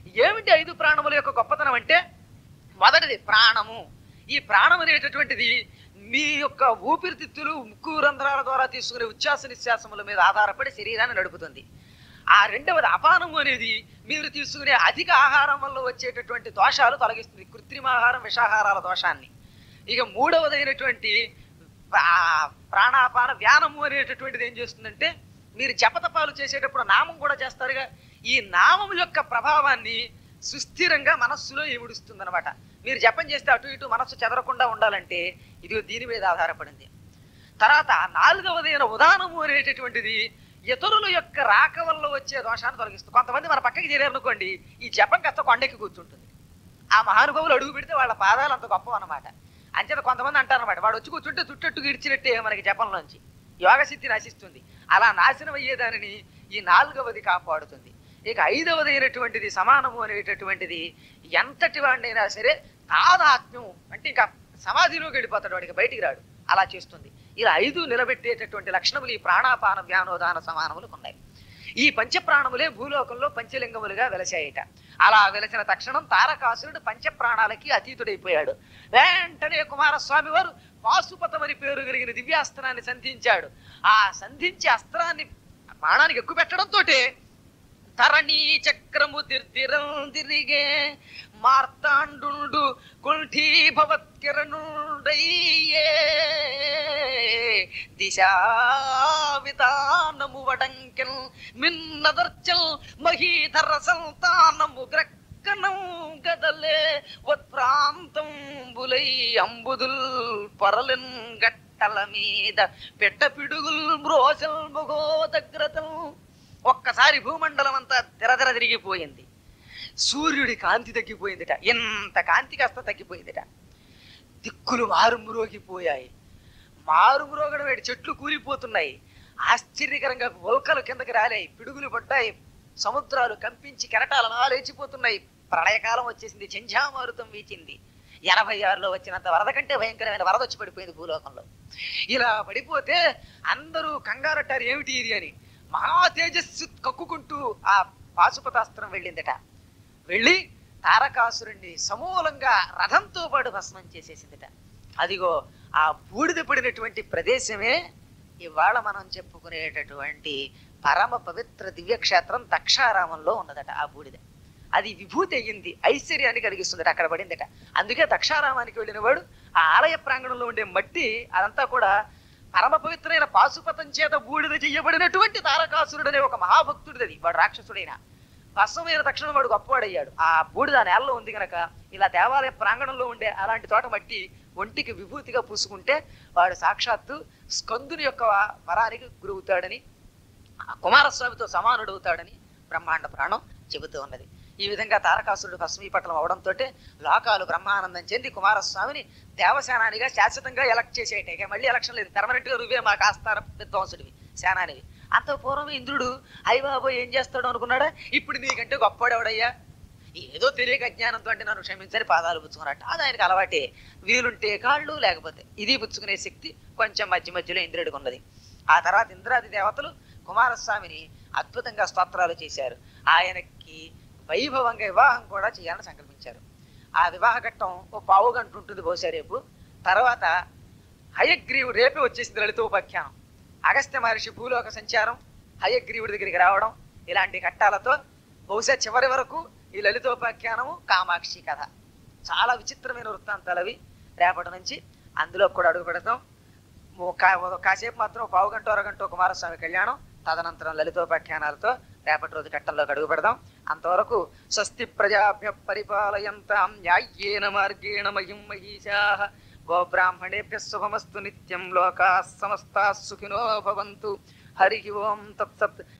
ఏమిటి ఐదు ప్రాణముల యొక్క గొప్పతనం అంటే మొదటిది ప్రాణము ఈ ప్రాణం అనేటటువంటిది మీ యొక్క ఊపిరితిత్తులు ముక్కు రంధ్రాల ద్వారా తీసుకునే ఉచ్ఛ్వాస నిశ్వాసముల మీద ఆధారపడి శరీరాన్ని నడుపుతుంది ఆ రెండవది అపానము అనేది మీరు తీసుకునే అధిక ఆహారం వల్ల వచ్చేటటువంటి దోషాలు తొలగిస్తుంది కృత్రిమ ఆహారం విషాహారాల దోషాన్ని ఇక మూడవదైనటువంటి ఆ ప్రాణాపాన వ్యానము అనేటటువంటిది ఏం చేస్తుందంటే మీరు జపతపాలు చేసేటప్పుడు నామం కూడా చేస్తారుగా ఈ నామం యొక్క ప్రభావాన్ని సుస్థిరంగా మనస్సులో ఇముడుస్తుంది అనమాట మీరు జపం చేస్తే అటు ఇటు మనస్సు చెదరకుండా ఉండాలంటే ఇది దీని మీద ఆధారపడింది తర్వాత నాలుగవదైన ఉదానము అనేటటువంటిది ఇతరుల యొక్క రాక వల్ల వచ్చే దోషాన్ని తొలగిస్తుంది కొంతమంది మన పక్కకి చేరారనుకోండి ఈ జపం కాస్త కొండెక్కి కూర్చుంటుంది ఆ మహానుభావులు అడుగు పెడితే వాళ్ళ పాదాలు అంత గొప్ప అనమాట అంచేత కొంతమంది అంటారన్నమాట వాడు వచ్చి కూర్చుంటే చుట్టట్టు ఇడిచినట్టే మనకి జపంలోంచి యోగసిద్ధి నశిస్తుంది అలా నాశనం అయ్యేదానిని ఈ నాలుగవది కాపాడుతుంది ఇక ఐదవది అయినటువంటిది సమానము అనేటటువంటిది ఎంతటి వాడినైనా సరే తాదాత్మ్యం అంటే ఇంకా సమాధిలోకి వెళ్ళిపోతాడు వాడికి బయటికి రాడు అలా చేస్తుంది ఇలా ఐదు నిలబెట్టేటటువంటి లక్షణములు ఈ ప్రాణాపాన వ్యానోదాన సమానములకు ఉన్నాయి ఈ పంచప్రాణములే భూలోకంలో పంచలింగములుగా వెలసాయిట అలా వెలసిన తక్షణం తారకాసురుడు పంచప్రాణాలకి అతీతుడైపోయాడు వెంటనే కుమారస్వామి వారు పాశుపతమని పేరు కలిగిన దివ్యాస్త్రాన్ని సంధించాడు ఆ సంధించి అస్త్రాన్ని బాణానికి ఎక్కువ పెట్టడంతో తరణీ చక్రము దిర్దిరం తిరిగే మార్తాండు కుల్ఠీభవత్కిరణుడయ్యే దిశా విధానము వడంకెన్ మిన్నదర్చల్ మహీధర సంతానము గ్రక్కనం గదలే వత్ప్రాంతం బులై అంబుదుల్ పరలెన్ గట్టల మీద పెట్ట పిడుగుల్ బ్రోసల్ మొగో దగ్గరతం ఒక్కసారి భూమండలం అంతా తెరదెర తిరిగిపోయింది సూర్యుడి కాంతి తగ్గిపోయిందిట ఎంత కాంతి కాస్త తగ్గిపోయిందిట దిక్కులు మారుమ్రోగిపోయాయి మారుమ్రోగడం వేడి చెట్లు కూలిపోతున్నాయి ఆశ్చర్యకరంగా ఉల్కలు కిందకి రాలాయి పిడుగులు పడ్డాయి సముద్రాలు కంపించి కెరటాలు అలా లేచిపోతున్నాయి ప్రళయకాలం వచ్చేసింది చెంజామారుతం వీచింది ఎనభై ఆరులో వచ్చినంత వరద కంటే భయంకరమైన వరద వచ్చి పడిపోయింది భూలోకంలో ఇలా పడిపోతే అందరూ కంగారట్టారు ఏమిటి ఇది అని మహా తేజస్సు కక్కుకుంటూ ఆ పాశుపతాస్త్రం వెళ్ళిందట వెళ్ళి తారకాసురుణ్ణి సమూలంగా రథంతో పాటు భస్మం చేసేసిందట అదిగో ఆ బూడిద పడినటువంటి ప్రదేశమే ఇవాళ మనం చెప్పుకునేటటువంటి పరమ పవిత్ర దివ్యక్షేత్రం దక్షారామంలో ఉన్నదట ఆ బూడిద అది విభూతి అయ్యింది ఐశ్వర్యాన్ని కలిగిస్తుందట అక్కడ పడిందట అందుకే దక్షారామానికి వెళ్ళిన వాడు ఆ ఆలయ ప్రాంగణంలో ఉండే మట్టి అదంతా కూడా పరమ పవిత్రమైన పాశుపతం చేత బూడిద చెయ్యబడినటువంటి తారకాసురుడు అనే ఒక మహాభక్తుడిది అది వాడు రాక్షసుడైన భస్మమైన తక్షణం వాడు గొప్పవాడయ్యాడు ఆ బూడిద ఆ నేలలో ఉంది గనక ఇలా దేవాలయ ప్రాంగణంలో ఉండే అలాంటి చోట మట్టి ఒంటికి విభూతిగా పూసుకుంటే వాడు సాక్షాత్తు స్కందుని యొక్క వరానికి గురవుతాడని ఆ కుమారస్వామితో సమానుడవుతాడని బ్రహ్మాండ పురాణం చెబుతూ ఉన్నది ఈ విధంగా తారకాసురుడు భస్మీపట్నం అవడంతో లోకాలు బ్రహ్మానందం చెంది కుమారస్వామిని దేవసేనానిగా శాశ్వతంగా ఎలక్ట్ చేసేట ఇక మళ్ళీ ఎలక్షన్ లేదు పెర్మనెంట్ గా నువ్వే మాకు ఆస్తార విద్వాంసుడివి సేనానివి అంత పూర్వం ఇంద్రుడు అయ్య బాబు ఏం చేస్తాడు అనుకున్నాడా ఇప్పుడు నీకంటే గొప్పవాడెవడయ్యా ఏదో తెలియక అజ్ఞానంతో అంటే నన్ను క్షమించని పాదాలు పుచ్చుకున్నట్టు అది ఆయనకి అలవాటే వీలుంటే కాళ్ళు లేకపోతే ఇది పుచ్చుకునే శక్తి కొంచెం మధ్య మధ్యలో ఇంద్రుడికి ఉన్నది ఆ తర్వాత ఇంద్రాది దేవతలు కుమారస్వామిని అద్భుతంగా స్తోత్రాలు చేశారు ఆయనకి వైభవంగా వివాహం కూడా చేయాలని సంకల్పించారు ఆ వివాహ ఘట్టం ఓ పావు గంట ఉంటుంది బహుశా రేపు తర్వాత హయగ్రీవుడు రేపే వచ్చేసింది లలితోపాఖ్యానం అగస్త్య మహర్షి భూలోక సంచారం హయగ్రీవుడి దగ్గరికి రావడం ఇలాంటి ఘట్టాలతో బహుశా చివరి వరకు ఈ లలితోపాఖ్యానము కామాక్షి కథ చాలా విచిత్రమైన వృత్తాంతాలు అవి రేపటి నుంచి అందులో కూడా అడుగు పెడతాం ఓ కా- ఓ కాసేపు మాత్రం ఓ పావు గంట అరగంట కుమారస్వామి కళ్యాణం తదనంతరం లలితోపాఖ్యానాలతో రేపటి రోజు ఘట్టంలోకి అడుగు పెడదాం అంతవరకు స్వస్తి ప్రజాభ్య పరిపాలయంతాం న్యాయ్యేన మార్గేణ మహిం మహిషా గోబ్రాహ్మణేభ్య శుభమస్తు నిత్యం లోకా సమస్తా సుఖినో భవంతు హరి ఓం తత్సత్